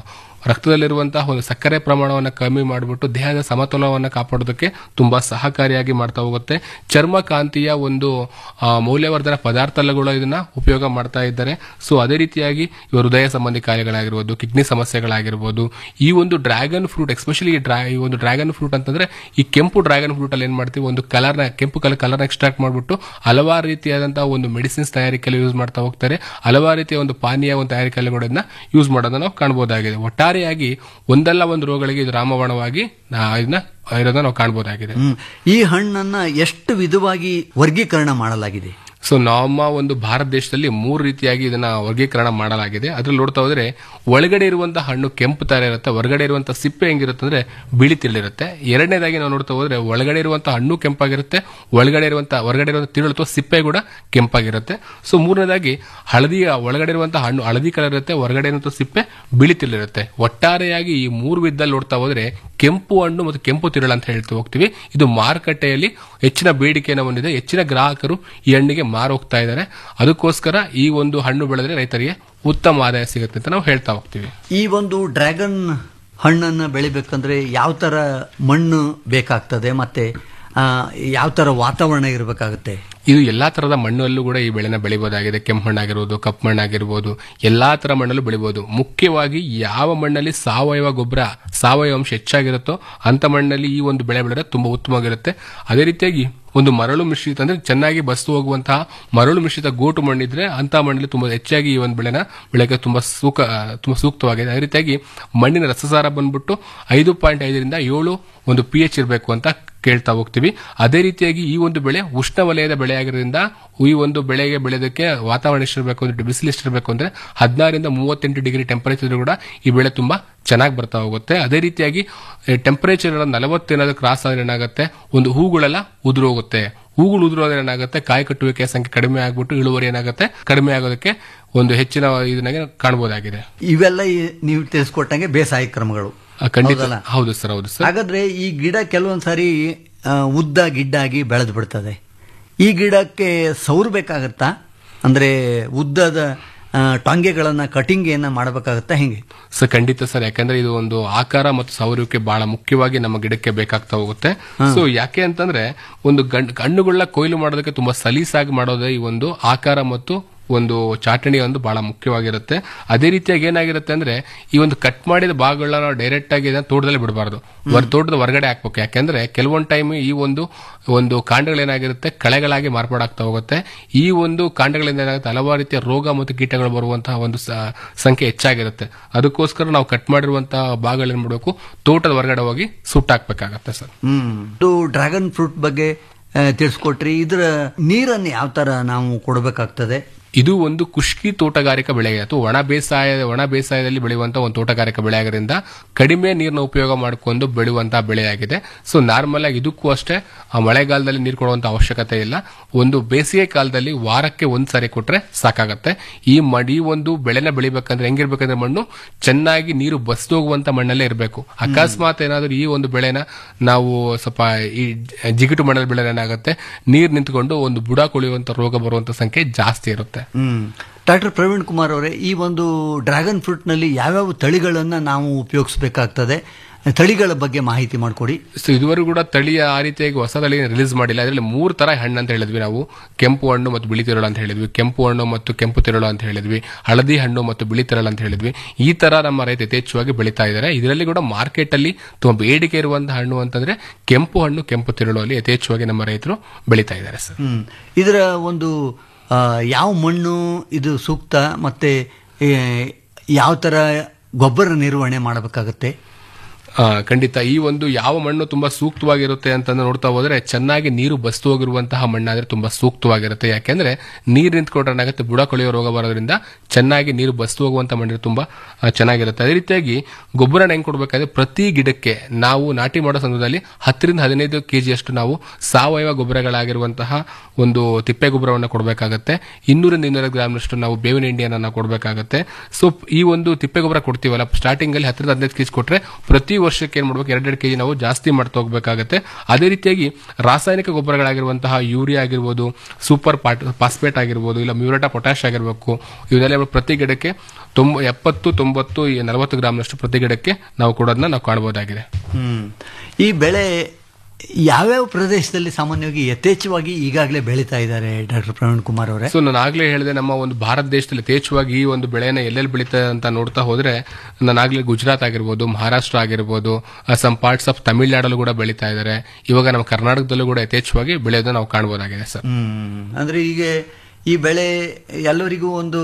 ರಕ್ತದಲ್ಲಿರುವಂತಹ ಒಂದು ಸಕ್ಕರೆ ಪ್ರಮಾಣವನ್ನು ಕಮ್ಮಿ ಮಾಡಿಬಿಟ್ಟು ದೇಹದ ಸಮತೋಲನವನ್ನು ಕಾಪಾಡೋದಕ್ಕೆ ತುಂಬಾ ಸಹಕಾರಿಯಾಗಿ ಮಾಡ್ತಾ ಹೋಗುತ್ತೆ ಚರ್ಮ ಕಾಂತಿಯ ಒಂದು ಆ, ಮೌಲ್ಯವರ್ಧನ ಪದಾರ್ಥಗಳು ಇದನ್ನ ಉಪಯೋಗ ಮಾಡ್ತಾ ಇದ್ದಾರೆ ಸೊ ಅದೇ ರೀತಿಯಾಗಿ ಇವ ಹೃದಯ ಸಂಬಂಧಿ ಕಾಯಿಲೆಗಳಾಗಿರ್ಬೋದು ಕಿಡ್ನಿ ಸಮಸ್ಯೆಗಳಾಗಿರ್ಬೋದು ಈ ಒಂದು ಡ್ರ್ಯಾಗನ್ ಫ್ರೂಟ್ ಎಸ್ಪೆಷಲಿ ಈ ಒಂದು ಡ್ರ್ಯಾಗನ್ ಫ್ರೂಟ್ ಅಂತಂದ್ರೆ ಈ ಕೆಂಪು ಡ್ರ್ಯಾಗನ್ ಫ್ರೂಟ್ ಅಲ್ಲಿ ಏನ್ ಮಾಡ್ತೀವಿ ಒಂದು ಕಲರ್ನ ಕೆಂಪು ಕಲರ್ ಕಲರ್ನ ಎಕ್ಸ್ಟ್ರಾಕ್ಟ್ ಮಾಡ್ಬಿಟ್ಟು ಹಲವಾರು ರೀತಿಯಾದಂತಹ ಒಂದು ಮೆಡಿಸಿನ್ಸ್ ತಯಾರಿಕೆಯಲ್ಲಿ ಯೂಸ್ ಮಾಡ್ತಾ ಹೋಗ್ತಾರೆ ಹಲವಾರು ರೀತಿಯ ಒಂದು ಪಾನೀಯ ಒಂದು ತಯಾರಿಕೆಯಲ್ಲಿ ಕೂಡ ಇದನ್ನ ಯೂಸ್ ಮಾಡೋದನ್ನ ನಾವು ಕಾಣಬಹುದಾಗಿದೆ ಒಟ್ಟಾರೆಯಾಗಿ ಒಂದಲ್ಲ ಒಂದು ರೋಗಗಳಿಗೆ ಇದು ರಾಮಬಾಣವಾಗಿ ನಾ- ಇದನ್ನ ಇರೋದನ್ನ ನಾವು ಕಾಣಬಹುದಾಗಿದೆ ಹ್ಮ್. ಈ ಹಣ್ಣನ್ನ ಎಷ್ಟು ವಿಧವಾಗಿ ವರ್ಗೀಕರಣ ಮಾಡಲಾಗಿದೆ ಸೊ ನಮ್ಮ ಒಂದು ಭಾರತ ದೇಶದಲ್ಲಿ ಮೂರು ರೀತಿಯಾಗಿ ಇದನ್ನ ವರ್ಗೀಕರಣ ಮಾಡಲಾಗಿದೆ ಅದ್ರಲ್ಲಿ ನೋಡ್ತಾ ಹೋದ್ರೆ ಒಳಗಡೆ ಇರುವಂತಹ ಹಣ್ಣು ಕೆಂಪು ತರ ಇರುತ್ತೆ ಹೊರಗಡೆ ಇರುವಂತಹ ಸಿಪ್ಪೆ ಹೆಂಗಿರುತ್ತೆ ಅಂದ್ರೆ ಬಿಳಿ ತಿಳಿರುತ್ತೆ ಎರಡನೇದಾಗಿ ನಾವು ನೋಡ್ತಾ ಹೋದ್ರೆ ಒಳಗಡೆ ಇರುವಂತಹ ಹಣ್ಣು ಕೆಂಪಾಗಿರುತ್ತೆ ಒಳಗಡೆ ಇರುವಂತಹ ಹೊರಗಡೆ ಇರುವಂತಹ ತಿರುಳು ಅಥವಾ ಸಿಪ್ಪೆ ಕೂಡ ಕೆಂಪಾಗಿರುತ್ತೆ ಸೊ ಮೂರನೇದಾಗಿ ಹಳದಿ ಒಳಗಡೆ ಇರುವಂತಹ ಹಣ್ಣು ಹಳದಿ ಕಲರ್ ಇರುತ್ತೆ ಹೊರಗಡೆ ಇರುವಂತಹ ಸಿಪ್ಪೆ ಬಿಳಿ ತಿಳಿರುತ್ತೆ ಒಟ್ಟಾರೆಯಾಗಿ ಈ ಮೂರು ವಿಧದಲ್ಲಿ ನೋಡ್ತಾ ಹೋದ್ರೆ ಕೆಂಪು ಹಣ್ಣು ಮತ್ತು ಕೆಂಪು ತಿರುಳು ಅಂತ ಹೇಳ್ತಾ ಹೋಗ್ತೀವಿ ಇದು ಮಾರುಕಟ್ಟೆಯಲ್ಲಿ ಹೆಚ್ಚಿನ ಬೇಡಿಕೆಯನ್ನು ಹೊಂದಿದೆ ಹೆಚ್ಚಿನ ಗ್ರಾಹಕರು ಈ ಹಣ್ಣಿಗೆ ಮಾರು ಹೋಗ್ತಾ ಇದ್ದಾರೆ ಅದಕ್ಕೋಸ್ಕರ ಈ ಒಂದು ಹಣ್ಣು ಬೆಳೆದ್ರೆ ರೈತರಿಗೆ ಉತ್ತಮ ಆದಾಯ ಸಿಗುತ್ತೆ ಅಂತ ನಾವು ಹೇಳ್ತಾ ಹೋಗ್ತೀವಿ ಈ ಒಂದು ಡ್ರ್ಯಾಗನ್ ಹಣ್ಣನ್ನ ಬೆಳಿಬೇಕಂದ್ರೆ ಯಾವ ತರ ಮಣ್ಣು ಬೇಕಾಗ್ತದೆ ಮತ್ತೆ ಆ, ಯಾವ ತರ ವಾತಾವರಣ ಇರಬೇಕಾಗುತ್ತೆ ಇದು ಎಲ್ಲಾ ತರದ ಮಣ್ಣಲ್ಲೂ ಕೂಡ ಈ ಬೆಳೆನ ಬೆಳಿಬಹುದಾಗಿದೆ ಕೆಂಪು ಮಣ್ಣಾಗಿರ್ಬೋದು ಕಪ್ಪು ಮಣ್ಣಾಗಿರ್ಬೋದು ಎಲ್ಲಾ ತರ ಮಣ್ಣಲ್ಲೂ ಬೆಳಿಬಹುದು ಮುಖ್ಯವಾಗಿ ಯಾವ ಮಣ್ಣಲ್ಲಿ ಸಾವಯವ ಗೊಬ್ಬರ ಸಾವಯವ ಅಂಶ ಹೆಚ್ಚಾಗಿರುತ್ತೋ ಅಂತ ಮಣ್ಣಲ್ಲಿ ಈ ಒಂದು ಬೆಳೆ ಬೆಳೆದ್ರೆ ತುಂಬಾ ಉತ್ತಮವಾಗಿರುತ್ತೆ ಅದೇ ರೀತಿಯಾಗಿ ಒಂದು ಮರಳು ಮಿಶ್ರಿತ ಅಂದ್ರೆ ಚೆನ್ನಾಗಿ ಬಸ್ತು ಹೋಗುವಂತಹ ಮರಳು ಮಿಶ್ರಿತ ಗೋಟು ಮಣ್ಣಿದ್ರೆ ಅಂತ ಮಣ್ಣಲ್ಲಿ ತುಂಬಾ ಹೆಚ್ಚಾಗಿ ಈ ಒಂದು ಬೆಳೆನ ಬೆಳೆಗೆ ತುಂಬಾ ಸೂಕ ತುಂಬಾ ಸೂಕ್ತವಾಗಿದೆ ಅದೇ ರೀತಿಯಾಗಿ ಮಣ್ಣಿನ ರಸಸಾರ ಬಂದ್ಬಿಟ್ಟು ಐದು ಪಾಯಿಂಟ್ ಐದರಿಂದ ಏಳು ಒಂದು ಪಿ ಎಚ್ ಇರಬೇಕು ಅಂತ ಕೇಳ್ತಾ ಹೋಗ್ತೀವಿ ಅದೇ ರೀತಿಯಾಗಿ ಈ ಒಂದು ಬೆಳೆ ಉಷ್ಣವಲಯದ ಬೆಳೆ ಆಗಿರೋದ್ರಿಂದ ಈ ಒಂದು ಬೆಳೆಗೆ ಬೆಳೆಯೋದಕ್ಕೆ ವಾತಾವರಣ ಎಷ್ಟಿರಬೇಕು ಅಂದ್ರೆ ಬಿಸಿಲು ಎಷ್ಟಿರಬೇಕು ಅಂದ್ರೆ ಹದಿನಾರರಿಂದ ಮೂವತ್ತೆಂಟು ಡಿಗ್ರಿ ಟೆಂಪರೇಚರ್ ಕೂಡ ಈ ಬೆಳೆ ತುಂಬಾ ಚೆನ್ನಾಗಿ ಬರ್ತಾ ಹೋಗುತ್ತೆ ಅದೇ ರೀತಿಯಾಗಿ ಟೆಂಪರೇಚರ್ ನಲವತ್ತೇನಾದ್ರು ಕ್ರಾಸ್ ಆದ್ರೆ ಏನಾಗುತ್ತೆ ಒಂದು ಹೂಗಳೆಲ್ಲ ಉದುರು ಹೋಗುತ್ತೆ ಹೂಗಳು ಉದುರೋದ್ರೆ ಏನಾಗುತ್ತೆ ಕಾಯಿ ಕಟ್ಟುವಿಕೆ ಸಂಖ್ಯೆ ಕಡಿಮೆ ಆಗ್ಬಿಟ್ಟು ಇಳುವರಿ ಏನಾಗುತ್ತೆ ಕಡಿಮೆ ಆಗೋದಕ್ಕೆ ಒಂದು ಹೆಚ್ಚಿನ ಇದನ್ನಾಗಿ ಕಾಣಬಹುದಾಗಿದೆ ಇವೆಲ್ಲ ಈ- ನೀವು ತಿಳಿಸ್ಕೊಟ್ಟಂಗೆ ಬೇಸಾಯ ಕ್ರಮಗಳು ಆ, ಖಂಡಿತ ಹೌದಲ್ಲ? ಹೌದು ಸರ್ ಹೌದು ಸರ್ ಹಾಗಾದ್ರೆ ಈ ಗಿಡ ಕೆಲವೊಂದ್ ಸಾರಿ ಆ, ಉದ್ದ ಗಿಡ್ಡಾಗಿ ಬೆಳೆದು ಬಿಡ್ತದೆ ಈ ಗಿಡಕ್ಕೆ ಸೌರು ಬೇಕಾಗತ್ತಾ ಅಂದ್ರೆ ಉದ್ದದ ಆ, ಟಾಂಗೆಗಳನ್ನ ಕಟಿಂಗ್ ಏನ ಮಾಡಬೇಕಾಗತ್ತಾ ಹೆಂಗೆ ಸರ್ ಖಂಡಿತ ಸರ್ ಯಾಕಂದ್ರೆ ಇದು ಒಂದು ಆಕಾರ ಮತ್ತು ಸೌರ್ಯಕ್ಕೆ ಬಹಳ ಮುಖ್ಯವಾಗಿ ನಮ್ಮ ಗಿಡಕ್ಕೆ ಬೇಕಾಗ್ತಾ ಹೋಗುತ್ತೆ ಸೊ ಯಾಕೆ ಅಂತಂದ್ರೆ ಒಂದು ಗಂಡ್ ಹಣ್ಣುಗಳನ್ನ ಕೊಯ್ಲು ಮಾಡೋದಕ್ಕೆ ತುಂಬಾ ಸಲೀಸಾಗಿ ಮಾಡೋದೇ ಈ ಒಂದು ಆಕಾರ ಮತ್ತು ಒಂದು ಚಾಟಣಿ ಒಂದು ಬಹಳ ಮುಖ್ಯವಾಗಿರುತ್ತೆ ಅದೇ ರೀತಿಯಾಗಿ ಏನಾಗಿರುತ್ತೆ ಅಂದ್ರೆ ಈ ಒಂದು ಕಟ್ ಮಾಡಿದ ಭಾಗಗಳನ್ನ ನಾವು ಡೈರೆಕ್ಟ್ ಆಗಿ ಇದನ್ನ ತೋಟದಲ್ಲಿ ಬಿಡಬಾರ್ದು ತೋಟದ ಹೊರಗಡೆ ಹಾಕ್ಬೇಕು ಯಾಕಂದ್ರೆ ಕೆಲವೊಂದು ಟೈಮ್ ಈ ಒಂದು ಒಂದು ಕಾಂಡಗಳೇನಾಗಿರುತ್ತೆ ಕಳೆಗಳಾಗಿ ಮಾರ್ಪಾಡಾಗ್ತಾ ಹೋಗುತ್ತೆ ಈ ಒಂದು ಕಾಂಡಗಳಿಂದ ಏನಾಗುತ್ತೆ ಹಲವಾರು ರೀತಿಯ ರೋಗ ಮತ್ತು ಕೀಟಗಳು ಬರುವಂತಹ ಒಂದು ಸ- ಸಂಖ್ಯೆ ಹೆಚ್ಚಾಗಿರುತ್ತೆ ಅದಕ್ಕೋಸ್ಕರ ನಾವು ಕಟ್ ಮಾಡಿರುವಂತಹ ಭಾಗಗಳೇನ್ ಮಾಡಬೇಕು ತೋಟದ ಹೊರಗಡೆ ಹೋಗಿ ಸುಟ್ಟಾಕ್ಬೇಕಾಗತ್ತೆ ಸರ್ ಹ್ಮ್ ಇದು ಡ್ರ್ಯಾಗನ್ ಫ್ರೂಟ್ ಬಗ್ಗೆ ಆ, ತಿಳಿಸ್ಕೊಟ್ರಿ ಇದ್ರ ನೀರನ್ನು ಯಾವ ತರ ನಾವು ಕೊಡಬೇಕಾಗ್ತದೆ ಇದು ಒಂದು ಖುಷ್ಕಿ ತೋಟಗಾರಿಕಾ ಬೆಳೆ ಅಥವಾ ಒಣ ಬೇಸಾಯ ಒಣ ಬೇಸಾಯದಲ್ಲಿ ಬೆಳೆಯುವಂತಹ ಒಂದು ತೋಟಗಾರಿಕಾ ಬೆಳೆ ಆಗಿರೋದ್ರಿಂದ ಕಡಿಮೆ ನೀರನ್ನ ಉಪಯೋಗ ಮಾಡಿಕೊಂಡು ಬೆಳೆಯುವಂತಹ ಬೆಳೆಯಾಗಿದೆ ಸೊ ನಾರ್ಮಲ್ ಆಗಿ ಇದಕ್ಕೂ ಅಷ್ಟೇ ಆ ಮಳೆಗಾಲದಲ್ಲಿ ನೀರು ಕೊಡುವಂತ ಅವಶ್ಯಕತೆ ಇಲ್ಲ ಒಂದು ಬೇಸಿಗೆ ಕಾಲದಲ್ಲಿ ವಾರಕ್ಕೆ ಒಂದ್ ಸಾರಿ ಕೊಟ್ರೆ ಸಾಕಾಗತ್ತೆ ಈ ಮಡಿ ಒಂದು ಬೆಳೆನ ಬೆಳಿಬೇಕಂದ್ರೆ ಹೆಂಗಿರ್ಬೇಕಂದ್ರೆ ಮಣ್ಣು ಚೆನ್ನಾಗಿ ನೀರು ಬಸ್ದೋಗುವಂತ ಮಣ್ಣಲ್ಲೇ ಇರಬೇಕು ಅಕಸ್ಮಾತ್ ಏನಾದ್ರೂ ಈ ಒಂದು ಬೆಳೆನ ನಾವು ಸ್ವಲ್ಪ ಈ ಜಿಗಿಟು ಮಣ್ಣಲ್ಲಿ ಬೆಳೆ ಏನಾಗುತ್ತೆ ನೀರು ನಿಂತ್ಕೊಂಡು ಒಂದು ಬುಡ ಕೊಳೆಯುವಂತ ರೋಗ ಬರುವಂತ ಸಂಖ್ಯೆ ಜಾಸ್ತಿ ಇರುತ್ತೆ ಹ್ಮ್ ಡಾಕ್ಟರ್ ಪ್ರವೀಣ್ ಕುಮಾರ್ ಅವರೇ ಈ ಒಂದು ಡ್ರ್ಯಾಗನ್ ಫ್ರೂಟ್ ನಲ್ಲಿ ಯಾವ್ಯಾವ ತಳಿಗಳನ್ನ ನಾವು ಉಪಯೋಗಿಸಬೇಕಾಗ್ತದೆ ತಳಿಗಳ ಬಗ್ಗೆ ಮಾಹಿತಿ ಮಾಡಿಕೊಡಿ ಸೊ ಇದುವರೆಗೂ ಕೂಡ ತಳಿಯ ಆ ರೀತಿಯಾಗಿ ಹೊಸ ತಳಿ ರಿಲೀಸ್ ಮಾಡಿಲ್ಲ ಅದರಲ್ಲಿ ಮೂರು ತರ ಹಣ್ಣು ಅಂತ ಹೇಳಿದ್ವಿ ನಾವು ಕೆಂಪು ಹಣ್ಣು ಮತ್ತು ಬಿಳಿ ತಿರುಳು ಅಂತ ಹೇಳಿದ್ವಿ ಕೆಂಪು ಹಣ್ಣು ಮತ್ತು ಕೆಂಪು ತಿರುಳು ಅಂತ ಹೇಳಿದ್ವಿ ಹಳದಿ ಹಣ್ಣು ಮತ್ತು ಬಿಳಿ ತಿರುಳು ಅಂತ ಹೇಳಿದ್ವಿ ಈ ತರ ನಮ್ಮ ರೈತ ಯಥೇಚ್ಛವಾಗಿ ಬೆಳೀತಾ ಇದ್ದಾರೆ ಇದರಲ್ಲಿ ಕೂಡ ಮಾರ್ಕೆಟ್ ಅಲ್ಲಿ ತುಂಬಾ ಬೇಡಿಕೆ ಇರುವಂತಹ ಹಣ್ಣು ಅಂತಂದ್ರೆ ಕೆಂಪು ಹಣ್ಣು ಕೆಂಪು ತಿರುಳು ಅಲ್ಲಿ ಯಥೇಚ್ಛವಾಗಿ ನಮ್ಮ ರೈತರು ಬೆಳೀತಾ ಇದ್ದಾರೆ ಸರ್ ಹ್ಮ್ ಇದರ ಒಂದು ಆ, ಯಾವ ಮಣ್ಣು ಇದು ಸೂಕ್ತ ಮತ್ತೆ ಏ, ಯಾವ ತರ ಗೊಬ್ಬರ ನಿರ್ವಹಣೆ ಮಾಡಬೇಕಾಗತ್ತೆ ಆ, ಖಂಡಿತ ಈ ಒಂದು ಯಾವ ಮಣ್ಣು ತುಂಬಾ ಸೂಕ್ತವಾಗಿರುತ್ತೆ ಅಂತಂದು ನೋಡ್ತಾ ಹೋದ್ರೆ ಚೆನ್ನಾಗಿ ನೀರು ಬಸ್ತು ಹೋಗಿರುವಂತಹ ಮಣ್ಣಾದ್ರೆ ತುಂಬಾ ಸೂಕ್ತವಾಗಿರುತ್ತೆ ಯಾಕೆಂದ್ರೆ ನೀರು ನಿಂತ್ಕೊಂಡ್ರೆ ಏನಾಗುತ್ತೆ ಬುಡ ಕೊಳೆಯೋ ರೋಗ ಬರೋದ್ರಿಂದ ಚೆನ್ನಾಗಿ ನೀರು ಬಸ್ತು ಹೋಗುವಂತ ಮಣ್ಣು ತುಂಬಾ ಆ, ಚೆನ್ನಾಗಿರುತ್ತೆ ಅದೇ ರೀತಿಯಾಗಿ ಗೊಬ್ಬರನ ಹೆಂಗ್ ಕೊಡ್ಬೇಕಾದ್ರೆ ಪ್ರತಿ ಗಿಡಕ್ಕೆ ನಾವು ನಾಟಿ ಮಾಡೋ ಸಂದರ್ಭದಲ್ಲಿ ಹತ್ತರಿಂದ ಹದಿನೈದು ಕೆಜಿಯಷ್ಟು ನಾವು ಸಾವಯವ ಗೊಬ್ಬರಗಳಾಗಿರುವಂತಹ ಒಂದು ತಿಪ್ಪೆ ಗೊಬ್ಬರವನ್ನು ಕೊಡಬೇಕಾಗತ್ತೆ ಇನ್ನೂರಿಂದ ಇನ್ನೂರ ಗ್ರಾಮ್ನಷ್ಟು ನಾವು ಬೇವಿನ ಹಿಂಡಿಯನ್ನ ಕೊಡಬೇಕಾಗತ್ತೆ ಸೊ ಈ ಒಂದು ತಿಪ್ಪೆ ಗೊಬ್ಬರ ಕೊಡ್ತೀವಲ್ಲ ಸ್ಟಾರ್ಟಿಂಗ್ ಅಲ್ಲಿ ಹತ್ತರಿಂದ ಹದಿನೈದು ಕೆಜಿ ಕೊಟ್ರೆ ಪ್ರತಿ ವರ್ಷಕ್ಕೆ ಏನ್ ಮಾಡ್ಬೇಕು ಎರಡೆರಡು ಕೆಜಿ ನಾವು ಜಾಸ್ತಿ ಮಾಡ್ತಾ ಹೋಗ್ಬೇಕಾಗತ್ತೆ ಅದೇ ರೀತಿಯಾಗಿ ರಾಸಾಯನಿಕ ಗೊಬ್ಬರಗಳಾಗಿರುವಂತಹ ಯೂರಿಯಾ ಆಗಿರ್ಬೋದು ಸೂಪರ್ ಫಾಸ್ಫೇಟ್ ಆಗಿರ್ಬೋದು ಇಲ್ಲ ಮ್ಯೂರೇಟಾ ಪೊಟ್ಯಾಶ್ ಆಗಿರಬೇಕು ಇವನ್ನೆಲ್ಲ ಪ್ರತಿ ಗಿಡಕ್ಕೆ ತೊಂಬ ಎಪ್ಪತ್ತು ತೊಂಬತ್ತು ಈ ನಲವತ್ತು ಗ್ರಾಮ್ನಷ್ಟು ಪ್ರತಿ ಗಿಡಕ್ಕೆ ನಾವು ಕೊಡೋದನ್ನ ನಾವು ಕಾಣಬಹುದಾಗಿದೆ ಹ್ಮ್ ಈ ಬೆಳೆ ಯಾವ್ಯಾವ ಪ್ರದೇಶದಲ್ಲಿ ಸಾಮಾನ್ಯವಾಗಿ ಯಥೇಚ್ಛವಾಗಿ ಈಗಾಗಲೇ ಬೆಳೀತಾ ಇದ್ದಾರೆ ಡಾಕ್ಟರ್ ಪ್ರವೀಣ್ ಕುಮಾರ್ ಅವರೇ ಸೊ ನಾನು ಆಗ್ಲೇ ಹೇಳಿದೆ ನಮ್ಮ ಒಂದು ಭಾರತ ದೇಶದಲ್ಲಿ ಯಥೇಚ್ಛವಾಗಿ ಈ ಒಂದು ಬೆಳೆನ ಎಲ್ಲೆಲ್ಲಿ ಬೆಳೀತದೆ ಅಂತ ನೋಡ್ತಾ ಹೋದ್ರೆ ನಾನು ಆಗ್ಲೇ ಗುಜರಾತ್ ಆಗಿರ್ಬೋದು ಮಹಾರಾಷ್ಟ್ರ ಆಗಿರ್ಬೋದು ಸಮ್ ಪಾರ್ಟ್ಸ್ ಆಫ್ ತಮಿಳ್ನಾಡಲ್ಲೂ ಕೂಡ ಬೆಳೀತಾ ಇದ್ದಾರೆ ಇವಾಗ ನಮ್ಮ ಕರ್ನಾಟಕದಲ್ಲೂ ಕೂಡ ಯಥೇಚ್ಛವಾಗಿ ಬೆಳೆಯೋದನ್ನ ನಾವು ಕಾಣಬಹುದಾಗಿದೆ ಸರ್ ಹ್ಮ್ ಅಂದ್ರೆ ಈಗ ಈ ಬೆಳೆ ಎಲ್ಲರಿಗೂ ಒಂದು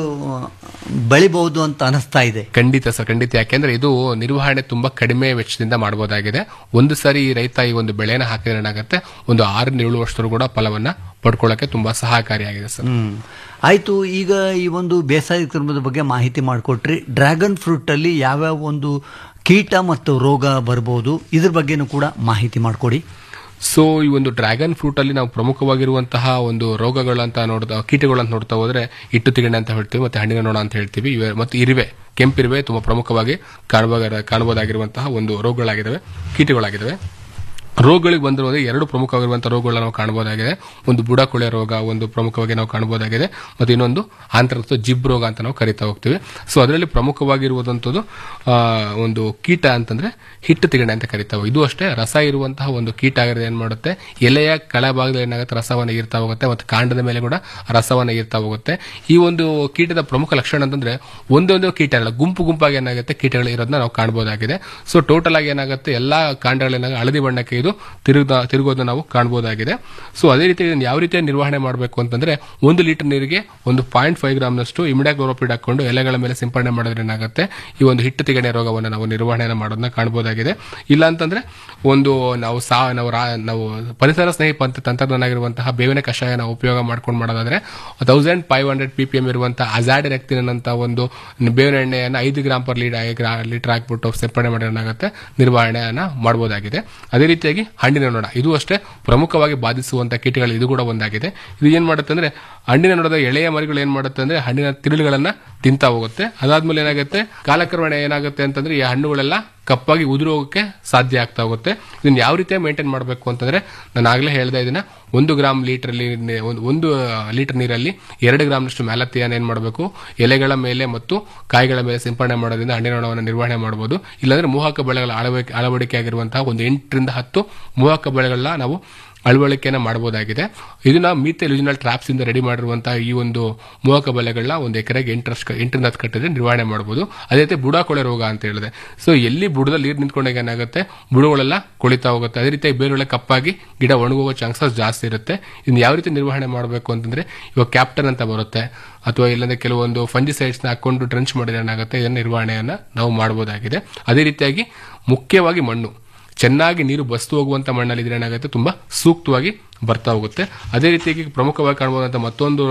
ಬೆಳಿಬಹುದು ಅಂತ ಅನಿಸ್ತಾ ಇದೆ ಖಂಡಿತ ಸರ್ ಖಂಡಿತ ಯಾಕೆಂದ್ರೆ ಇದು ನಿರ್ವಹಣೆ ತುಂಬಾ ಕಡಿಮೆ ವೆಚ್ಚದಿಂದ ಮಾಡಬಹುದಾಗಿದೆ ಒಂದು ಸಾರಿ ಈ ರೈತ ಈ ಒಂದು ಬೆಳೆನ ಹಾಕಿದ್ರೆ ಏನಾಗುತ್ತೆ ಒಂದು ಆರರಿಂದ ಏಳು ವರ್ಷದವರೆಗೂ ಕೂಡ ಫಲವನ್ನ ಪಡ್ಕೊಳ್ಳಕ್ಕೆ ತುಂಬಾ ಸಹಕಾರಿಯಾಗಿದೆ ಸರ್ ಹ್ಮ್ ಆಯ್ತು ಈಗ ಈ ಒಂದು ಬೇಸಾಯ ಕ್ರಮದ ಬಗ್ಗೆ ಮಾಹಿತಿ ಮಾಡಿಕೊಟ್ರಿ ಡ್ರ್ಯಾಗನ್ ಫ್ರೂಟ್ ಅಲ್ಲಿ ಯಾವ್ಯಾವ ಒಂದು ಕೀಟ ಮತ್ತು ರೋಗ ಬರ್ಬೋದು ಇದ್ರ ಬಗ್ಗೆನೂ ಕೂಡ ಮಾಹಿತಿ ಮಾಡಿಕೊಡಿ ಸೊ ಈ ಒಂದು ಡ್ರ್ಯಾಗನ್ ಫ್ರೂಟ್ ಅಲ್ಲಿ ನಾವು ಪ್ರಮುಖವಾಗಿರುವಂತಹ ಒಂದು ರೋಗಗಳಂತ ನೋಡ್ತಾ ಕೀಟಗಳಂತ ನೋಡ್ತಾ ಹೋದ್ರೆ ಇಟ್ಟು ತಿಗಣೆ ಅಂತ ಹೇಳ್ತೀವಿ ಮತ್ತೆ ಹಣ್ಣಿನ ನೋಣ ಅಂತ ಹೇಳ್ತೀವಿ ಇವೆ ಮತ್ತೆ ಇರುವೆ ಕೆಂಪಿರುವೆ ತುಂಬಾ ಪ್ರಮುಖವಾಗಿ ಕಾಣಬಹುದ ಕಾಣಬಹುದಾಗಿರುವಂತಹ ಒಂದು ರೋಗಗಳಾಗಿದ್ದಾವೆ ಕೀಟಗಳಾಗಿದ್ದಾವೆ ರೋಗಗಳಿಗೆ ಬಂದಿರೋದು ಎರಡು ಪ್ರಮುಖವಾಗಿರುವಂತಹ ರೋಗಗಳನ್ನ ನಾವು ಕಾಣಬಹುದಾಗಿದೆ ಒಂದು ಬುಡಕೊಳೆ ರೋಗ ಒಂದು ಪ್ರಮುಖವಾಗಿ ನಾವು ಕಾಣಬಹುದಾಗಿದೆ ಮತ್ತು ಇನ್ನೊಂದು ಆಂತರಿಕ ಜಿಬ್ ರೋಗ ಅಂತ ನಾವು ಕರಿತಾ ಹೋಗ್ತೀವಿ ಸೊ ಅದರಲ್ಲಿ ಪ್ರಮುಖವಾಗಿರುವಂತದ್ದು ಆ, ಒಂದು ಕೀಟ ಅಂತಂದ್ರೆ ಹಿಟ್ಟು ತಿಗಣೆ ಅಂತ ಕರಿತಾವೆ ಇದು ಅಷ್ಟೇ ರಸ ಇರುವಂತಹ ಒಂದು ಕೀಟ ಆಗಿರೋದು ಏನ್ ಮಾಡುತ್ತೆ ಎಲೆಯ ಕೆಳಭಾಗದಲ್ಲಿ ಏನಾಗುತ್ತೆ ರಸವನ್ನ ಈರ್ತಾ ಹೋಗುತ್ತೆ ಮತ್ತು ಕಾಂಡದ ಮೇಲೆ ಕೂಡ ರಸವನ್ನ ಈರ್ತಾ ಹೋಗುತ್ತೆ ಈ ಒಂದು ಕೀಟದ ಪ್ರಮುಖ ಲಕ್ಷಣ ಅಂತಂದ್ರೆ ಒಂದೊಂದು ಕೀಟ ಅಲ್ಲ ಗುಂಪು ಗುಂಪಾಗಿ ಏನಾಗುತ್ತೆ ಕೀಟಗಳು ಇರೋದನ್ನ ನಾವು ಕಾಣಬಹುದಾಗಿದೆ ಸೊ ಟೋಟಲ್ ಆಗಿ ಏನಾಗುತ್ತೆ ಎಲ್ಲಾ ಕಾಂಡಗಳೇನಾಗ ಹಳದಿ ಬಣ್ಣಕ್ಕೆ ಇದು ತಿರುಗ ತಿರುಗೋದನ್ನ ನಾವು ಕಾಣಬಹುದಾಗಿದೆ ಸೊ ಅದೇ ರೀತಿ ಇದನ್ನ ಯಾವ ರೀತಿ ನಿರ್ವಹಣೆ ಮಾಡಬೇಕು ಅಂತಂದ್ರೆ ಒಂದು ಲೀಟರ್ ನೀರಿಗೆ ಒಂದು ಪಾಯಿಂಟ್ ಫೈವ್ ಗ್ರಾಮ್ನಷ್ಟು ಇಮಿಡಾಕ್ಲೋರೋಪಿಡ್ ಹಾಕೊಂಡು ಎಲೆಗಳ ಮೇಲೆ ಸಿಂಪಡಣೆ ಮಾಡಿದ್ರೆ ಏನಾಗುತ್ತೆ ಈ ಒಂದು ಹಿಟ್ಟು ತಿಗಣೆ ರೋಗವನ್ನು ನಾವು ನಿರ್ವಹಣೆ ಮಾಡೋದನ್ನ ಕಾಣಬಹುದಾಗಿದೆ ಇಲ್ಲ ಅಂತಂದ್ರೆ ಒಂದು ನಾವು ಸಾ ನಾವು ರಾ- ನಾವು ಪರಿಸರ ಸ್ನೇಹಿ ಪಂಥ ತಂತ್ರಜ್ಞಾನ ಆಗಿರುವಂತಹ ಬೇವಿನ ಕಷಾಯ ನಾವು ಉಪಯೋಗ ಮಾಡ್ಕೊಂಡು ಮಾಡೋದಾದ್ರೆ thousand five hundred P P M ಇರುವಂತಹ ಅಜಾಡ್ ಎಕ್ತಿನ್ ಅಂತ ಒಂದು ಬೇವಿನ ಎಣ್ಣೆಯನ್ನು ಐದು ಗ್ರಾಮ್ ಪರ್ ಲೀಟರ್ ಲೀಟರ್ ಹಾಕ್ಬಿಟ್ಟು ಸಿಂಪಡಣೆ ಮಾಡಿದ್ರೆ ಏನಾಗುತ್ತೆ ನಿರ್ವಹಣೆಯನ್ನ ಮಾಡಬಹುದಾಗಿದೆ ಅದೇ ರೀತಿಯಾಗಿ ಹಣ್ಣಿನ ನೊಣ ಇದು ಅಷ್ಟೇ ಪ್ರಮುಖವಾಗಿ ಬಾಧಿಸುವಂತ ಕೀಟಗಳು ಇದು ಕೂಡ ಒಂದಾಗಿದೆ ಇದು ಏನ್ ಮಾಡುತ್ತೆ ಅಂದ್ರೆ ಹಣ್ಣಿನ ನೊಣದ ಎಳೆಯ ಮರಿಗಳು ಏನ್ ಮಾಡುತ್ತೆ ಅಂದ್ರೆ ಹಣ್ಣಿನ ತಿರುಳುಗಳನ್ನ ತಿಂತಾ ಹೋಗುತ್ತೆ ಅದಾದ್ಮೇಲೆ ಏನಾಗುತ್ತೆ ಕಾಲಕ್ರಮೇಣ ಏನಾಗುತ್ತೆ ಅಂತಂದ್ರೆ ಈ ಹಣ್ಣುಗಳೆಲ್ಲ ಕಪ್ಪಾಗಿ ಉದುರೋಗಕ್ಕೆ ಸಾಧ್ಯ ಆಗ್ತಾ ಹೋಗುತ್ತೆ ಇದನ್ನ ಯಾವ ರೀತಿ ಮೇಂಟೈನ್ ಮಾಡಬೇಕು ಅಂತಂದ್ರೆ ನಾನು ಆಗ್ಲೇ ಹೇಳ್ದೆ ಇದನ್ನ ಒಂದು ಗ್ರಾಮ್ ಲೀಟರ್ ಒಂದು ಲೀಟರ್ ನೀರಲ್ಲಿ ಎರಡು ಗ್ರಾಮ್ನಷ್ಟು ಮ್ಯಾಲತ್ತಿಯನ್ನು ಏನ್ ಮಾಡಬೇಕು ಎಲೆಗಳ ಮೇಲೆ ಮತ್ತು ಕಾಯಿಗಳ ಮೇಲೆ ಸಿಂಪಡಣೆ ಮಾಡೋದ್ರಿಂದ ಹಣ್ಣಿನ ನೊಣವನ್ನು ನಿರ್ವಹಣೆ ಮಾಡಬಹುದು ಇಲ್ಲಾಂದ್ರೆ ಮೋಹಕ ಬೆಳೆಗಳ ಅಳವಡಿಕೆ ಅಳವಡಿಕೆ ಆಗಿರುವಂತಹ ಒಂದು ಎಂಟರಿಂದ ಹತ್ತು ಮೋಹಕ ಬೆಳೆಗಳನ್ನ ನಾವು ಅಳವಡಿಕೆಯನ್ನು ಮಾಡಬಹುದಾಗಿದೆ ಇದನ್ನ ಮೀಥೆಲ್ ಯೂಜಿನಲ್ ಟ್ರಾಪ್ಸ್ ಇಂದ ರೆಡಿ ಮಾಡಿರುವಂತಹ ಈ ಒಂದು ಮೋಹಕ ಬಲೆಗಳನ್ನ ಒಂದು ಎಕರೆಗೆ ಎಂಟರಷ್ಟು ಎಂಟರಿಂದ ಹತ್ತು ಕಟ್ಟಿದ್ರೆ ನಿರ್ವಹಣೆ ಮಾಡಬಹುದು ಅದೇ ರೀತಿ ಬುಡ ಕೊಳೆ ರೋಗ ಅಂತ ಹೇಳಿದೆ ಸೊ ಎಲ್ಲಿ ಬುಡದಲ್ಲಿ ನೀರು ನಿಂತ್ಕೊಂಡಾಗ ಏನಾಗುತ್ತೆ ಬುಡಗಳೆಲ್ಲ ಕೊಳಿತಾ ಹೋಗುತ್ತೆ ಅದೇ ರೀತಿ ಬೇರೆಲ್ಲ ಕಪ್ಪಾಗಿ ಗಿಡ ಒಣಗುವ ಚಾನ್ಸಸ್ ಜಾಸ್ತಿ ಇರುತ್ತೆ ಇದನ್ನ ಯಾವ ರೀತಿ ನಿರ್ವಹಣೆ ಮಾಡಬೇಕು ಅಂತಂದ್ರೆ ಇವಾಗ ಕ್ಯಾಪ್ಟನ್ ಅಂತ ಬರುತ್ತೆ ಅಥವಾ ಇಲ್ಲಂದ್ರೆ ಕೆಲವೊಂದು ಫಂಜಿಸೈಡ್ಸ್ ನ ಹಾಕೊಂಡು ಟ್ರೆಂಚ್ ಮಾಡಿದ್ರೆ ಏನಾಗುತ್ತೆ ಇದನ್ನ ನಿರ್ವಹಣೆಯನ್ನ ನಾವು ಮಾಡಬಹುದಾಗಿದೆ ಅದೇ ರೀತಿಯಾಗಿ ಮುಖ್ಯವಾಗಿ ಮಣ್ಣು ಚೆನ್ನಾಗಿ ನೀರು ಬಸ್ತು ಹೋಗುವಂತ ಮಣ್ಣಲ್ಲಿ ಇದ್ರೆ ಏನಾಗುತ್ತೆ ತುಂಬಾ ಸೂಕ್ತವಾಗಿ ಬರ್ತಾ ಹೋಗುತ್ತೆ ಅದೇ ರೀತಿಯಾಗಿ ಪ್ರಮುಖವಾಗಿ ಕಾಣಬಹುದಂತ ಮತ್ತೊಂದು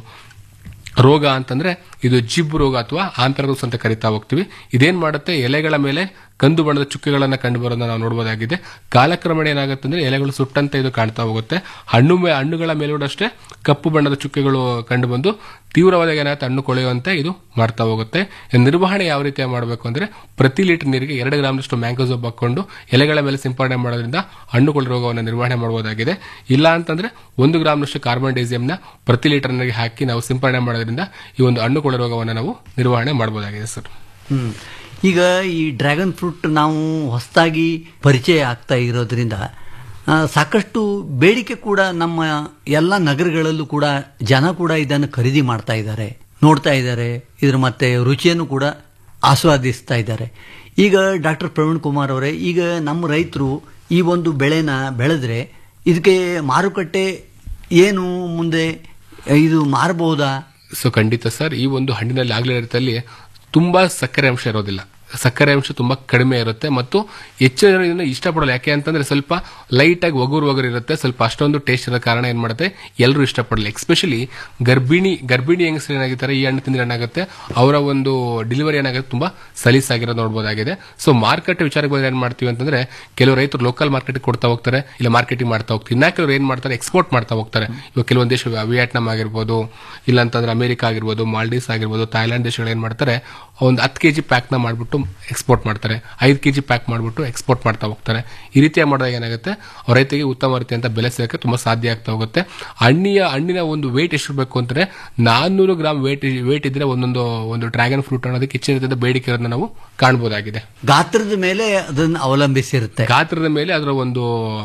ರೋಗ ಅಂತಂದ್ರೆ ಇದು ಜಿಬ್ ರೋಗ ಅಥವಾ ಆಂತರದೋಸ್ ಅಂತ ಕರಿತಾ ಹೋಗ್ತೀವಿ ಇದೇನ್ ಮಾಡುತ್ತೆ ಎಲೆಗಳ ಮೇಲೆ ಕಂದು ಬಣ್ಣದ ಚುಕ್ಕೆಗಳನ್ನ ಕಂಡು ಬರೋದನ್ನ ನಾವು ನೋಡಬಹುದಾಗಿದೆ ಕಾಲಕ್ರಮೇಣ ಏನಾಗುತ್ತೆ ಅಂದ್ರೆ ಎಲೆಗಳು ಸುಟ್ಟಂತೆ ಇದು ಕಾಣ್ತಾ ಹೋಗುತ್ತೆ ಹಣ್ಣು ಮೇ- ಹಣ್ಣುಗಳ ಮೇಲೂ ಅಷ್ಟೇ ಕಪ್ಪು ಬಣ್ಣದ ಚುಕ್ಕೆಗಳು ಕಂಡು ಬಂದು ತೀವ್ರವಾದ ಏನಾಗುತ್ತೆ ಹಣ್ಣು ಕೊಳೆಯುವಂತೆ ಇದು ಮಾಡ್ತಾ ಹೋಗುತ್ತೆ ಈ ನಿರ್ವಹಣೆ ಯಾವ ರೀತಿ ಮಾಡಬೇಕು ಅಂದ್ರೆ ಪ್ರತಿ ಲೀಟರ್ ನೀರಿಗೆ ಎರಡು ಗ್ರಾಮ್ನಷ್ಟು ಮ್ಯಾಂಗೋಸೋಪ್ ಹಾಕೊಂಡು ಎಲೆಗಳ ಮೇಲೆ ಸಿಂಪಡಣೆ ಮಾಡೋದ್ರಿಂದ ಹಣ್ಣುಗಳ ರೋಗವನ್ನು ನಿರ್ವಹಣೆ ಮಾಡಬಹುದಾಗಿದೆ ಇಲ್ಲ ಅಂತಂದ್ರೆ ಒಂದು ಗ್ರಾಮ್ನಷ್ಟು ಕಾರ್ಬನ್ ಡೈಸಿಯಂನ ಪ್ರತಿ ಲೀಟರ್ ನೀರಿಗೆ ಹಾಕಿ ನಾವು ಸಿಂಪಡಣೆ ಮಾಡೋದ್ರಿಂದ ಈ ಒಂದು ಹಣ್ಣುಗಳ ರೋಗವನ್ನು ನಾವು ನಿರ್ವಹಣೆ ಮಾಡಬಹುದಾಗಿದೆ ಸರ್ ಹ್ಮ್ ಈಗ ಈ ಡ್ರ್ಯಾಗನ್ ಫ್ರೂಟ್ ನಾವು ಹೊಸದಾಗಿ ಪರಿಚಯ ಆಗ್ತಾ ಇರೋದ್ರಿಂದ ಆ, ಸಾಕಷ್ಟು ಬೇಡಿಕೆ ಕೂಡ ನಮ್ಮ ಎಲ್ಲ ನಗರಗಳಲ್ಲೂ ಕೂಡ ಜನ ಕೂಡ ಇದನ್ನು ಖರೀದಿ ಮಾಡ್ತಾ ಇದ್ದಾರೆ ನೋಡ್ತಾ ಇದ್ದಾರೆ ಇದ್ರ ಮತ್ತೆ ರುಚಿಯನ್ನು ಕೂಡ ಆಸ್ವಾದಿಸ್ತಾ ಇದ್ದಾರೆ ಈಗ ಡಾಕ್ಟರ್ ಪ್ರವೀಣ್ ಕುಮಾರ್ ಅವರೇ ಈಗ ನಮ್ಮ ರೈತರು ಈ ಒಂದು ಬೆಳೆನ ಬೆಳೆದ್ರೆ ಇದಕ್ಕೆ ಮಾರುಕಟ್ಟೆ ಏನು ಮುಂದೆ ಇದು ಮಾರಬಹುದಾ ಸೊ ಖಂಡಿತ ಸರ್ ಈ ಒಂದು ಹಣ್ಣಿನಲ್ಲಿ ಆಗ್ಲೇ ರೀತಿಯಲ್ಲಿ ತುಂಬಾ ಸಕ್ಕರೆ ಅಂಶ ಇರೋದಿಲ್ಲ ಸಕ್ಕರೆ ಅಂಶ ತುಂಬಾ ಕಡಿಮೆ ಇರುತ್ತೆ ಮತ್ತು ಹೆಚ್ಚು ಜನ ಇದನ್ನ ಇಷ್ಟಪಡಲ್ಲ ಯಾಕೆ ಅಂತಂದ್ರೆ ಸ್ವಲ್ಪ ಲೈಟ್ ಆಗಿ ಒಗುರು ಒಗುರು ಇರುತ್ತೆ ಸ್ವಲ್ಪ ಅಷ್ಟೊಂದು ಟೇಸ್ಟ್ ಇರೋ ಕಾರಣ ಏನ್ ಮಾಡುತ್ತೆ ಎಲ್ಲರೂ ಇಷ್ಟಪಡಲ್ಲ ಎಕ್ಸ್ಪೆಷಲಿ ಗರ್ಭಿಣಿ ಗರ್ಭಿಣಿ ಹೆಂಗಸರು ಏನಾಗಿರ್ತಾರೆ ಈ ಹಣ್ಣು ತಿಂದ್ರೆ ಏನಾಗುತ್ತೆ ಅವರ ಒಂದು ಡೆಲಿವರಿ ಏನಾಗುತ್ತೆ ತುಂಬಾ ಸಲೀಸಾಗಿರೋದು ನೋಡಬಹುದಾಗಿದೆ ಸೊ ಮಾರ್ಕೆಟ್ ವಿಚಾರಕ್ಕೆ ಬಂದ್ರೆ ಏನ್ ಮಾಡ್ತೀವಿ ಅಂತಂದ್ರೆ ಕೆಲವು ರೈತರು ಲೋಕಲ್ ಮಾರ್ಕೆಟ್ ಕೊಡ್ತಾ ಹೋಗ್ತಾರೆ ಇಲ್ಲ ಮಾರ್ಕೆಟಿಂಗ್ ಮಾಡ್ತಾ ಹೋಗ್ತಾರೆ ಇನ್ನ ಕೆಲವರು ಏನ್ ಮಾಡ್ತಾರೆ ಎಕ್ಸ್ಪೋರ್ಟ್ ಮಾಡ್ತಾ ಹೋಗ್ತಾರೆ ಇವಾಗ ಕೆಲವೊಂದು ದೇಶ ವಿಯೆಟ್ನಾಂ ಆಗಿರ್ಬೋದು ಇಲ್ಲ ಅಂತಂದ್ರೆ ಅಮೆರಿಕ ಆಗಿರ್ಬೋದು ಮಾಲ್ಡೀವ್ಸ್ ಆಗಿರ್ಬೋದು ಥೈಲ್ಯಾಂಡ್ ದೇಶಗಳು ಏನ್ ಮಾಡ್ತಾರೆ ಒಂದು ಹತ್ತು ಕೆಜಿ ಪ್ಯಾಕ್ ನ ಮಾಡ್ಬಿಟ್ಟು ಎಕ್ಸ್ಪೋರ್ಟ್ ಮಾಡ್ತಾರೆ ಐದು ಕೆಜಿ ಪ್ಯಾಕ್ ಮಾಡ್ಬಿಟ್ಟು ಎಕ್ಸ್ಪೋರ್ಟ್ ಮಾಡ್ತಾ ಹೋಗ್ತಾರೆ ಈ ರೀತಿಯ ಮಾಡಿದಾಗ ಏನಾಗುತ್ತೆ ಅವ್ರ ರೈತರಿಗೆ ಉತ್ತಮ ರೀತಿಯಂತ ಬೆಲೆ ಸಿಗಕ್ಕೆ ತುಂಬಾ ಸಾಧ್ಯ ಆಗ್ತಾ ಹೋಗುತ್ತೆ ಹಣ್ಣಿಯ ಹಣ್ಣಿನ ಒಂದು ವೇಟ್ ಎಷ್ಟಿರಬೇಕು ಅಂದ್ರೆ ನಾನ್ನೂರು ಗ್ರಾಮ್ ವೇಟ್ ವೇಟ್ ಇದ್ರೆ ಒಂದೊಂದು ಒಂದು ಡ್ರ್ಯಾಗನ್ ಫ್ರೂಟ್ ಅನ್ನೋದಕ್ಕೆ ಹೆಚ್ಚಿನ ರೀತಿಯಾದ ಬೇಡಿಕೆ ಇರೋದನ್ನ ನಾವು ಕಾಣಬಹುದಾಗಿದೆ ಗಾತ್ರದ ಮೇಲೆ ಅದನ್ನ ಅವಲಂಬಿಸಿರುತ್ತೆ ಗಾತ್ರದ ಮೇಲೆ ಅದರ ಒಂದು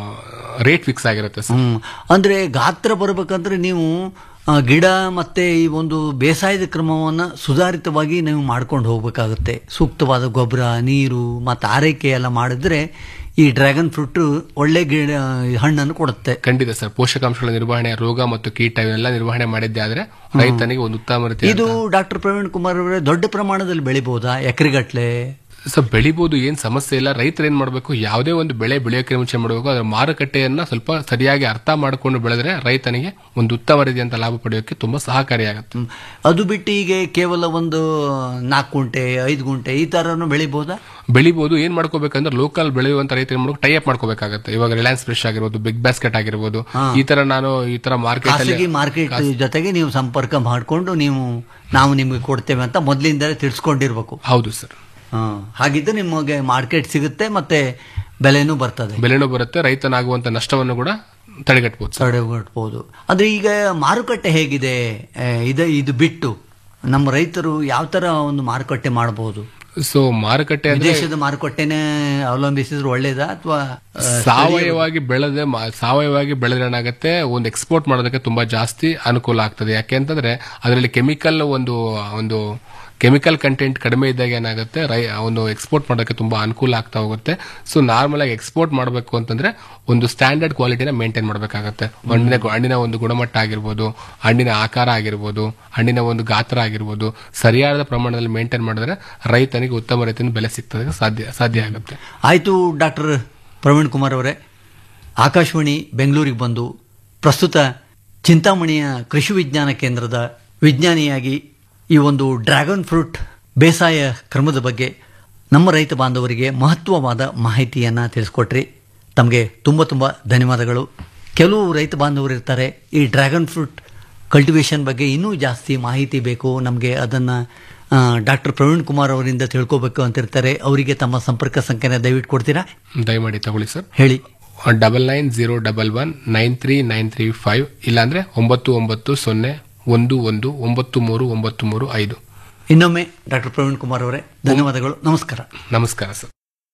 ರೇಟ್ ಫಿಕ್ಸ್ ಆಗಿರುತ್ತೆ ಸರ್ ಹ್ಮ್ ಅಂದ್ರೆ ಗಾತ್ರ ಬರ್ಬೇಕಂದ್ರೆ ನೀವು ಆ, ಗಿಡ ಮತ್ತೆ ಈ ಒಂದು ಬೇಸಾಯದ ಕ್ರಮವನ್ನ ಸುಧಾರಿತವಾಗಿ ನೀವು ಮಾಡ್ಕೊಂಡು ಹೋಗ್ಬೇಕಾಗುತ್ತೆ ಸೂಕ್ತವಾದ ಗೊಬ್ಬರ ನೀರು ಮತ್ತು ಆರೈಕೆ ಎಲ್ಲ ಮಾಡಿದ್ರೆ ಈ ಡ್ರ್ಯಾಗನ್ ಫ್ರೂಟ್ ಒಳ್ಳೆ ಗಿಡ ಹಣ್ಣನ್ನು ಕೊಡುತ್ತೆ ಖಂಡಿತ ಸರ್ ಪೋಷಕಾಂಶಗಳ ನಿರ್ವಹಣೆ ರೋಗ ಮತ್ತು ಕೀಟ ಇವನ್ನೆಲ್ಲ ನಿರ್ವಹಣೆ ಮಾಡಿದ್ದೆ ಆದ್ರೆ ರೈತನಿಗೆ ಒಂದು ಉತ್ತಮ ರೀತಿಯ ಇದು ಡಾಕ್ಟರ್ ಪ್ರವೀಣ್ ಕುಮಾರ್ ಅವರೇ ದೊಡ್ಡ ಪ್ರಮಾಣದಲ್ಲಿ ಬೆಳಿಬಹುದಾ ಎಕರೆಗಟ್ಲೆ ಸೊ ಬೆಳಿಬಹುದು ಏನ್ ಸಮಸ್ಯೆ ಇಲ್ಲ ರೈತರು ಏನ್ ಮಾಡಬೇಕು ಯಾವುದೇ ಒಂದು ಬೆಳೆ ಬೆಳೆಯೋಕೆ ಮುಂಚೆ ಮಾಡಬೇಕು ಅದರ ಮಾರುಕಟ್ಟೆಯನ್ನ ಸ್ವಲ್ಪ ಸರಿಯಾಗಿ ಅರ್ಥ ಮಾಡಿಕೊಂಡು ಬೆಳೆದ್ರೆ ರೈತನಿಗೆ ಒಂದು ಉತ್ತಮ ರೀತಿಯಂತ ಲಾಭ ಪಡೆಯೋಕೆ ತುಂಬಾ ಸಹಕಾರಿಯಾಗುತ್ತೆ ಅದು ಬಿಟ್ಟು ಈಗ ಕೇವಲ ಒಂದು ನಾಲ್ಕು ಗುಂಟೆ ಐದು ಗುಂಟೆ ಈ ತರನು ಬೆಳಿಬಹುದಾ ಬೆಳಿಬಹುದು ಏನ್ ಮಾಡ್ಕೋಬೇಕಂದ್ರೆ ಲೋಕಲ್ ಬೆಳೆಯುವಂತ ರೈತರು ಮಾಡ್ಬೇಕು ಟೈ ಅಪ್ ಮಾಡ್ಕೋಬೇಕಾಗುತ್ತೆ ಇವಾಗ ರಿಲಯನ್ಸ್ ಫ್ರೆಶ್ ಆಗಿರ್ಬೋದು ಬಿಗ್ ಬಾಸ್ಕೆಟ್ ಆಗಿರ್ಬೋದು ಹಾ. ಈ ತರ ನಾನು ಈ ತರ ಮಾರ್ಕೆಟ್ ಖಾಸಗಿ ಅಲ್ಲಿ ಮಾರ್ಕೆಟ್ ಜೊತೆಗೆ ನೀವು ಸಂಪರ್ಕ ಮಾಡಿಕೊಂಡು ನೀವು ನಾವು ನಿಮಗೆ ಕೊಡ್ತೇವೆ ಅಂತ ಮೊದಲಿಂದಲೇ ತಿಳಿಸ್ಕೊಂಡಿರ್ಬೇಕು ಹೌದು ಸರ್ ಹಾಗಿದ್ದು ನಿಮಗೆ ಮಾರ್ಕೆಟ್ ಸಿಗುತ್ತೆ ಮತ್ತೆ ಬೆಲೆನೂ ಬರ್ತದೆ ಬೆಲೆನೂ ಬರುತ್ತೆ ರೈತನಾಗುವಂತ ನಷ್ಟವನ್ನು ಕೂಡ ತಡೆಗಟ್ಟಬಹುದು ತಡೆಗಟ್ಟಬಹುದು ಅಂದ್ರೆ ಈಗ ಮಾರುಕಟ್ಟೆ ಹೇಗಿದೆ ಆ, ಇದು ಇದು ಬಿಟ್ಟು ನಮ್ಮ ರೈತರು ಯಾವ ತರ ಒಂದು ಮಾರುಕಟ್ಟೆ ಮಾಡಬಹುದು ಸೊ ಮಾರುಕಟ್ಟೆ ಅಂದ್ರೆ ವಿದೇಶದ ಮಾರುಕಟ್ಟೆನೇ ಅವಲಂಬಿಸಿದ್ರೆ ಒಳ್ಳೇದಾ ಅಥವಾ ಸಾವಯವವಾಗಿ ಬೆಳೆದ ಮ- ಸಾವಯವವಾಗಿ ಬೆಳೆದ್ರೆ ಏನಾಗುತ್ತೆ ಒಂದು ಎಕ್ಸ್ಪೋರ್ಟ್ ಮಾಡೋದಕ್ಕೆ ತುಂಬಾ ಜಾಸ್ತಿ ಅನುಕೂಲ ಆಗ್ತದೆ ಯಾಕೆ ಅಂತಂದ್ರೆ ಅದರಲ್ಲಿ ಕೆಮಿಕಲ್ ಒಂದು ಒಂದು ಕೆಮಿಕಲ್ ಕಂಟೆಂಟ್ ಕಡಿಮೆ ಇದ್ದಾಗ ಏನಾಗುತ್ತೆ ರೈ ಒಂದು ಎಕ್ಸ್ಪೋರ್ಟ್ ಮಾಡೋಕ್ಕೆ ತುಂಬಾ ಅನುಕೂಲ ಆಗ್ತಾ ಹೋಗುತ್ತೆ ಸೊ ನಾರ್ಮಲ್ ಆಗಿ ಎಕ್ಸ್ಪೋರ್ಟ್ ಮಾಡಬೇಕು ಅಂತಂದ್ರೆ ಒಂದು ಸ್ಟ್ಯಾಂಡರ್ಡ್ ಕ್ವಾಲಿಟಿನ ಮೇಂಟೈನ್ ಮಾಡಬೇಕಾಗುತ್ತೆ ಹಣ್ಣಿನ ಹಣ್ಣಿನ ಒಂದು ಗುಣಮಟ್ಟ ಆಗಿರ್ಬೋದು ಹಣ್ಣಿನ ಆಕಾರ ಆಗಿರ್ಬೋದು ಹಣ್ಣಿನ ಒಂದು ಗಾತ್ರ ಆಗಿರ್ಬೋದು ಸರಿಯಾದ ಪ್ರಮಾಣದಲ್ಲಿ ಮೇಂಟೈನ್ ಮಾಡಿದ್ರೆ ರೈತನಿಗೆ ಉತ್ತಮ ರೀತಿಯಿಂದ ಬೆಲೆ ಸಿಗ್ತದೆ ಸಾಧ್ಯ ಸಾಧ್ಯ ಆಗುತ್ತೆ ಆಯಿತು ಡಾಕ್ಟರ್ ಪ್ರವೀಣ್ ಕುಮಾರ್ ಅವರೇ ಆಕಾಶವಾಣಿ ಬೆಂಗಳೂರಿಗೆ ಬಂದು ಪ್ರಸ್ತುತ ಚಿಂತಾಮಣಿಯ ಕೃಷಿ ವಿಜ್ಞಾನ ಕೇಂದ್ರದ ವಿಜ್ಞಾನಿಯಾಗಿ ಈ ಒಂದು ಡ್ರ್ಯಾಗನ್ ಫ್ರೂಟ್ ಬೇಸಾಯ ಕ್ರಮದ ಬಗ್ಗೆ ನಮ್ಮ ರೈತ ಬಾಂಧವರಿಗೆ ಮಹತ್ವವಾದ ಮಾಹಿತಿಯನ್ನು ತಿಳಿಸ್ಕೊಟ್ರಿ ತಮಗೆ ತುಂಬ ತುಂಬ ಧನ್ಯವಾದಗಳು ಕೆಲವು ರೈತ ಬಾಂಧವರು ಇರ್ತಾರೆ ಈ ಡ್ರ್ಯಾಗನ್ ಫ್ರೂಟ್ ಕಲ್ಟಿವೇಷನ್ ಬಗ್ಗೆ ಇನ್ನೂ ಜಾಸ್ತಿ ಮಾಹಿತಿ ಬೇಕು ನಮಗೆ ಅದನ್ನು ಡಾಕ್ಟರ್ ಪ್ರವೀಣ್ ಕುಮಾರ್ ಅವರಿಂದ ತಿಳ್ಕೋಬೇಕು ಅಂತಿರ್ತಾರೆ ಅವರಿಗೆ ತಮ್ಮ ಸಂಪರ್ಕ ಸಂಖ್ಯೆನ ದಯವಿಟ್ಟು ಕೊಡ್ತೀರಾ ದಯಮಾಡಿ ತಗೊಳ್ಳಿ ಸರ್ ಹೇಳಿ double nine zero double one nine three nine three five ಇಲ್ಲಾಂದ್ರೆ ಒಂಬತ್ತು ಒಂಬತ್ತು ಸೊನ್ನೆ ಒಂದು ಒಂದು ಒಂಬತ್ತು ಮೂರು ಒಂಬತ್ತು ಮೂರು ಐದು ಇನ್ನೊಮ್ಮೆ ಡಾಕ್ಟರ್ ಪ್ರವೀಣ್ ಕುಮಾರ್ ಅವರೇ ಧನ್ಯವಾದಗಳು ನಮಸ್ಕಾರ ನಮಸ್ಕಾರ ಸರ್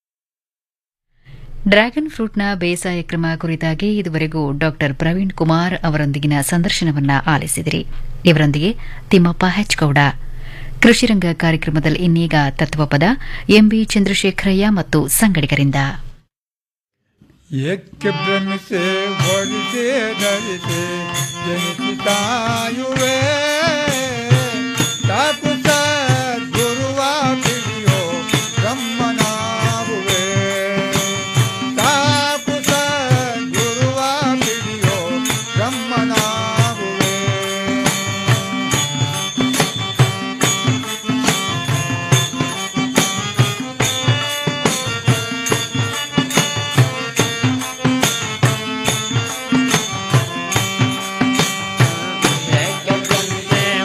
ಡ್ರ್ಯಾಗನ್ ಫ್ರೂಟ್ನ ಬೇಸಾಯ ಕ್ರಮ ಕುರಿತಾಗಿ ಇದುವರೆಗೂ ಡಾಕ್ಟರ್ ಪ್ರವೀಣ್ ಕುಮಾರ್ ಅವರೊಂದಿಗಿನ ಸಂದರ್ಶನವನ್ನ ಆಲಿಸಿದಿರಿ ಇವರೊಂದಿಗೆ ತಿಮ್ಮಪ್ಪ ಹೆಚ್ಗೌಡ ಕೃಷಿರಂಗ ಕಾರ್ಯಕ್ರಮದಲ್ಲಿ ಇನ್ನೀಗ ತತ್ವಪದ ಎಂಬಿ ಚಂದ್ರಶೇಖರಯ್ಯ ಮತ್ತು ಸಂಗಡಿಗರಿಂದ ಏಕೆ ಭ್ರಮಿಸೆ ಹೊರಿಸೆ ಧರಿಸೆ ಜನಿಸಿತಾಯುವೆ ಸಾಕು ಗುರುವ ತಿಳಿಯೋ ಬ್ರಹ್ಮನಾಗುವೆ ಸಾಕು ಗುರುವ ತಿಳಿಯೋ ಬ್ರಹ್ಮನಾಗುವೆ ಏಕೆ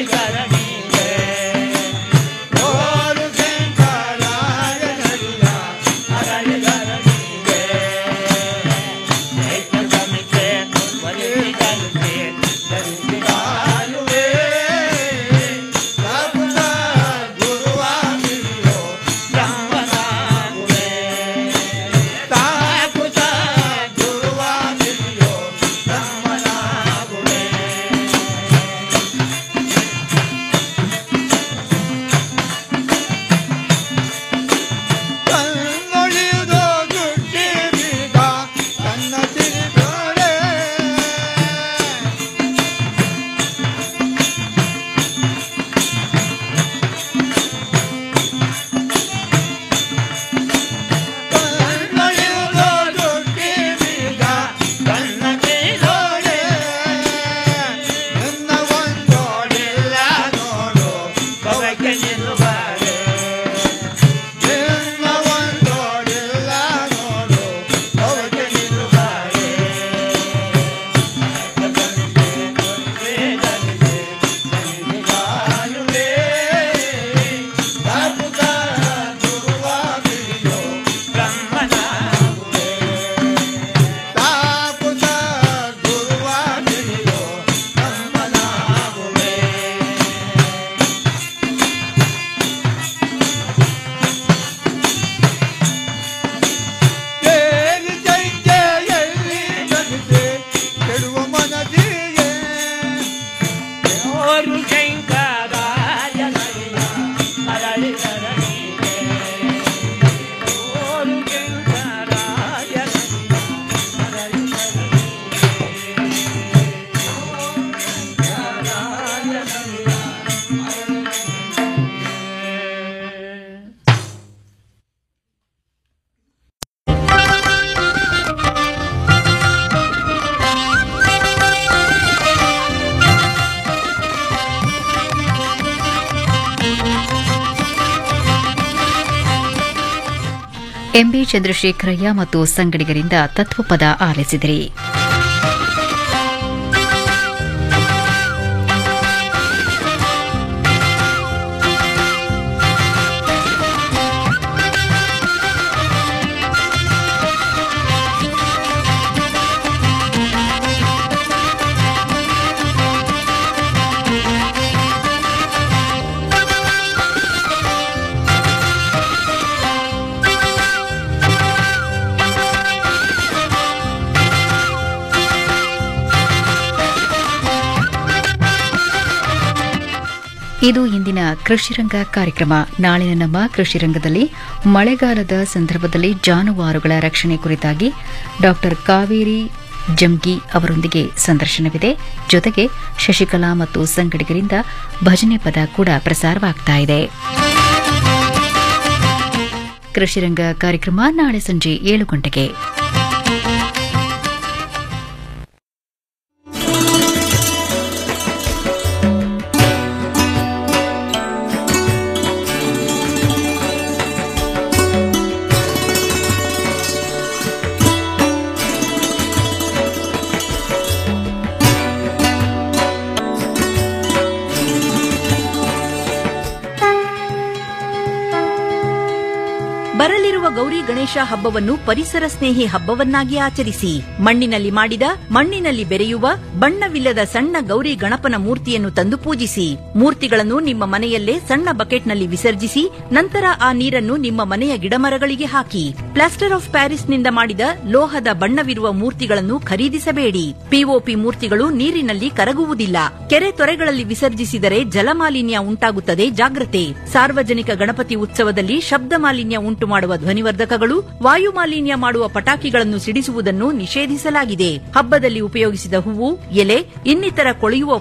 ಎಂಬಿ ಚಂದ್ರಶೇಖರಯ್ಯ ಮತ್ತು ಸಂಗಡಿಗರಿಂದ ತತ್ವಪದ ಆಲಿಸಿದಿರಿ ಇದು ಇಂದಿನ ಕೃಷಿರಂಗ ಕಾರ್ಯಕ್ರಮ ನಾಳಿನ ನಮ್ಮ ಕೃಷಿರಂಗದಲ್ಲಿ ಮಳೆಗಾಲದ ಸಂದರ್ಭದಲ್ಲಿ ಜಾನುವಾರುಗಳ ರಕ್ಷಣೆ ಕುರಿತಾಗಿ ಡಾಕ್ಟರ್ ಕಾವೇರಿ ಜಂಗಿ ಅವರೊಂದಿಗೆ ಸಂದರ್ಶನವಿದೆ ಜೊತೆಗೆ ಶಶಿಕಲಾ ಮತ್ತು ಸಂಗಡಿಗರಿಂದ ಭಜನೆ ಪದ ಕೂಡ ಪ್ರಸಾರವಾಗ್ತಾ ಇದೆ ಕೃಷಿರಂಗ ಕಾರ್ಯಕ್ರಮ ನಾಳೆ ಸಂಜೆ ಏಳು ಗಂಟೆಗೆ ಬರಲಿರುವ ಗೌರಿ ಗಣೇಶ ಹಬ್ಬವನ್ನು ಪರಿಸರ ಸ್ನೇಹಿ ಹಬ್ಬವನ್ನಾಗಿ ಆಚರಿಸಿ ಮಣ್ಣಿನಲ್ಲಿ ಮಾಡಿದ ಮಣ್ಣಿನಲ್ಲಿ ಬೆರೆಯುವ ಬಣ್ಣವಿಲ್ಲದ ಸಣ್ಣ ಗೌರಿ ಗಣಪನ ಮೂರ್ತಿಯನ್ನು ತಂದು ಪೂಜಿಸಿ ಮೂರ್ತಿಗಳನ್ನು ನಿಮ್ಮ ಮನೆಯಲ್ಲೇ ಸಣ್ಣ ಬಕೆಟ್ನಲ್ಲಿ ವಿಸರ್ಜಿಸಿ ನಂತರ ಆ ನೀರನ್ನು ನಿಮ್ಮ ಮನೆಯ ಗಿಡಮರಗಳಿಗೆ ಹಾಕಿ ಪ್ಲಾಸ್ಟರ್ ಆಫ್ ಪ್ಯಾರಿಸ್ನಿಂದ ಮಾಡಿದ ಲೋಹದ ಬಣ್ಣವಿರುವ ಮೂರ್ತಿಗಳನ್ನು ಖರೀದಿಸಬೇಡಿ ಪಿಒಪಿ ಮೂರ್ತಿಗಳು ನೀರಿನಲ್ಲಿ ಕರಗುವುದಿಲ್ಲ ಕೆರೆ ತೊರೆಗಳಲ್ಲಿ ವಿಸರ್ಜಿಸಿದರೆ ಜಲಮಾಲಿನ್ಯ ಉಂಟಾಗುತ್ತದೆ ಜಾಗ್ರತೆ ಸಾರ್ವಜನಿಕ ಗಣಪತಿ ಉತ್ಸವದಲ್ಲಿ ಶಬ್ದ ಮಾಲಿನ್ಯ ಉಂಟು ಮಾಡುವ ಧ್ವನಿವರ್ಧಕಗಳು ವಾಯು ಮಾಲಿನ್ಯ ಮಾಡುವ ಪಟಾಕಿಗಳನ್ನು ಸಿಡಿಸುವುದನ್ನು ನಿಷೇಧಿಸಲಾಗಿದೆ ಹಬ್ಬದಲ್ಲಿ ಉಪಯೋಗಿಸಿದ ಹೂವು ಎಲೆ ಇನ್ನಿತರ ಕೊಳೆಯುವ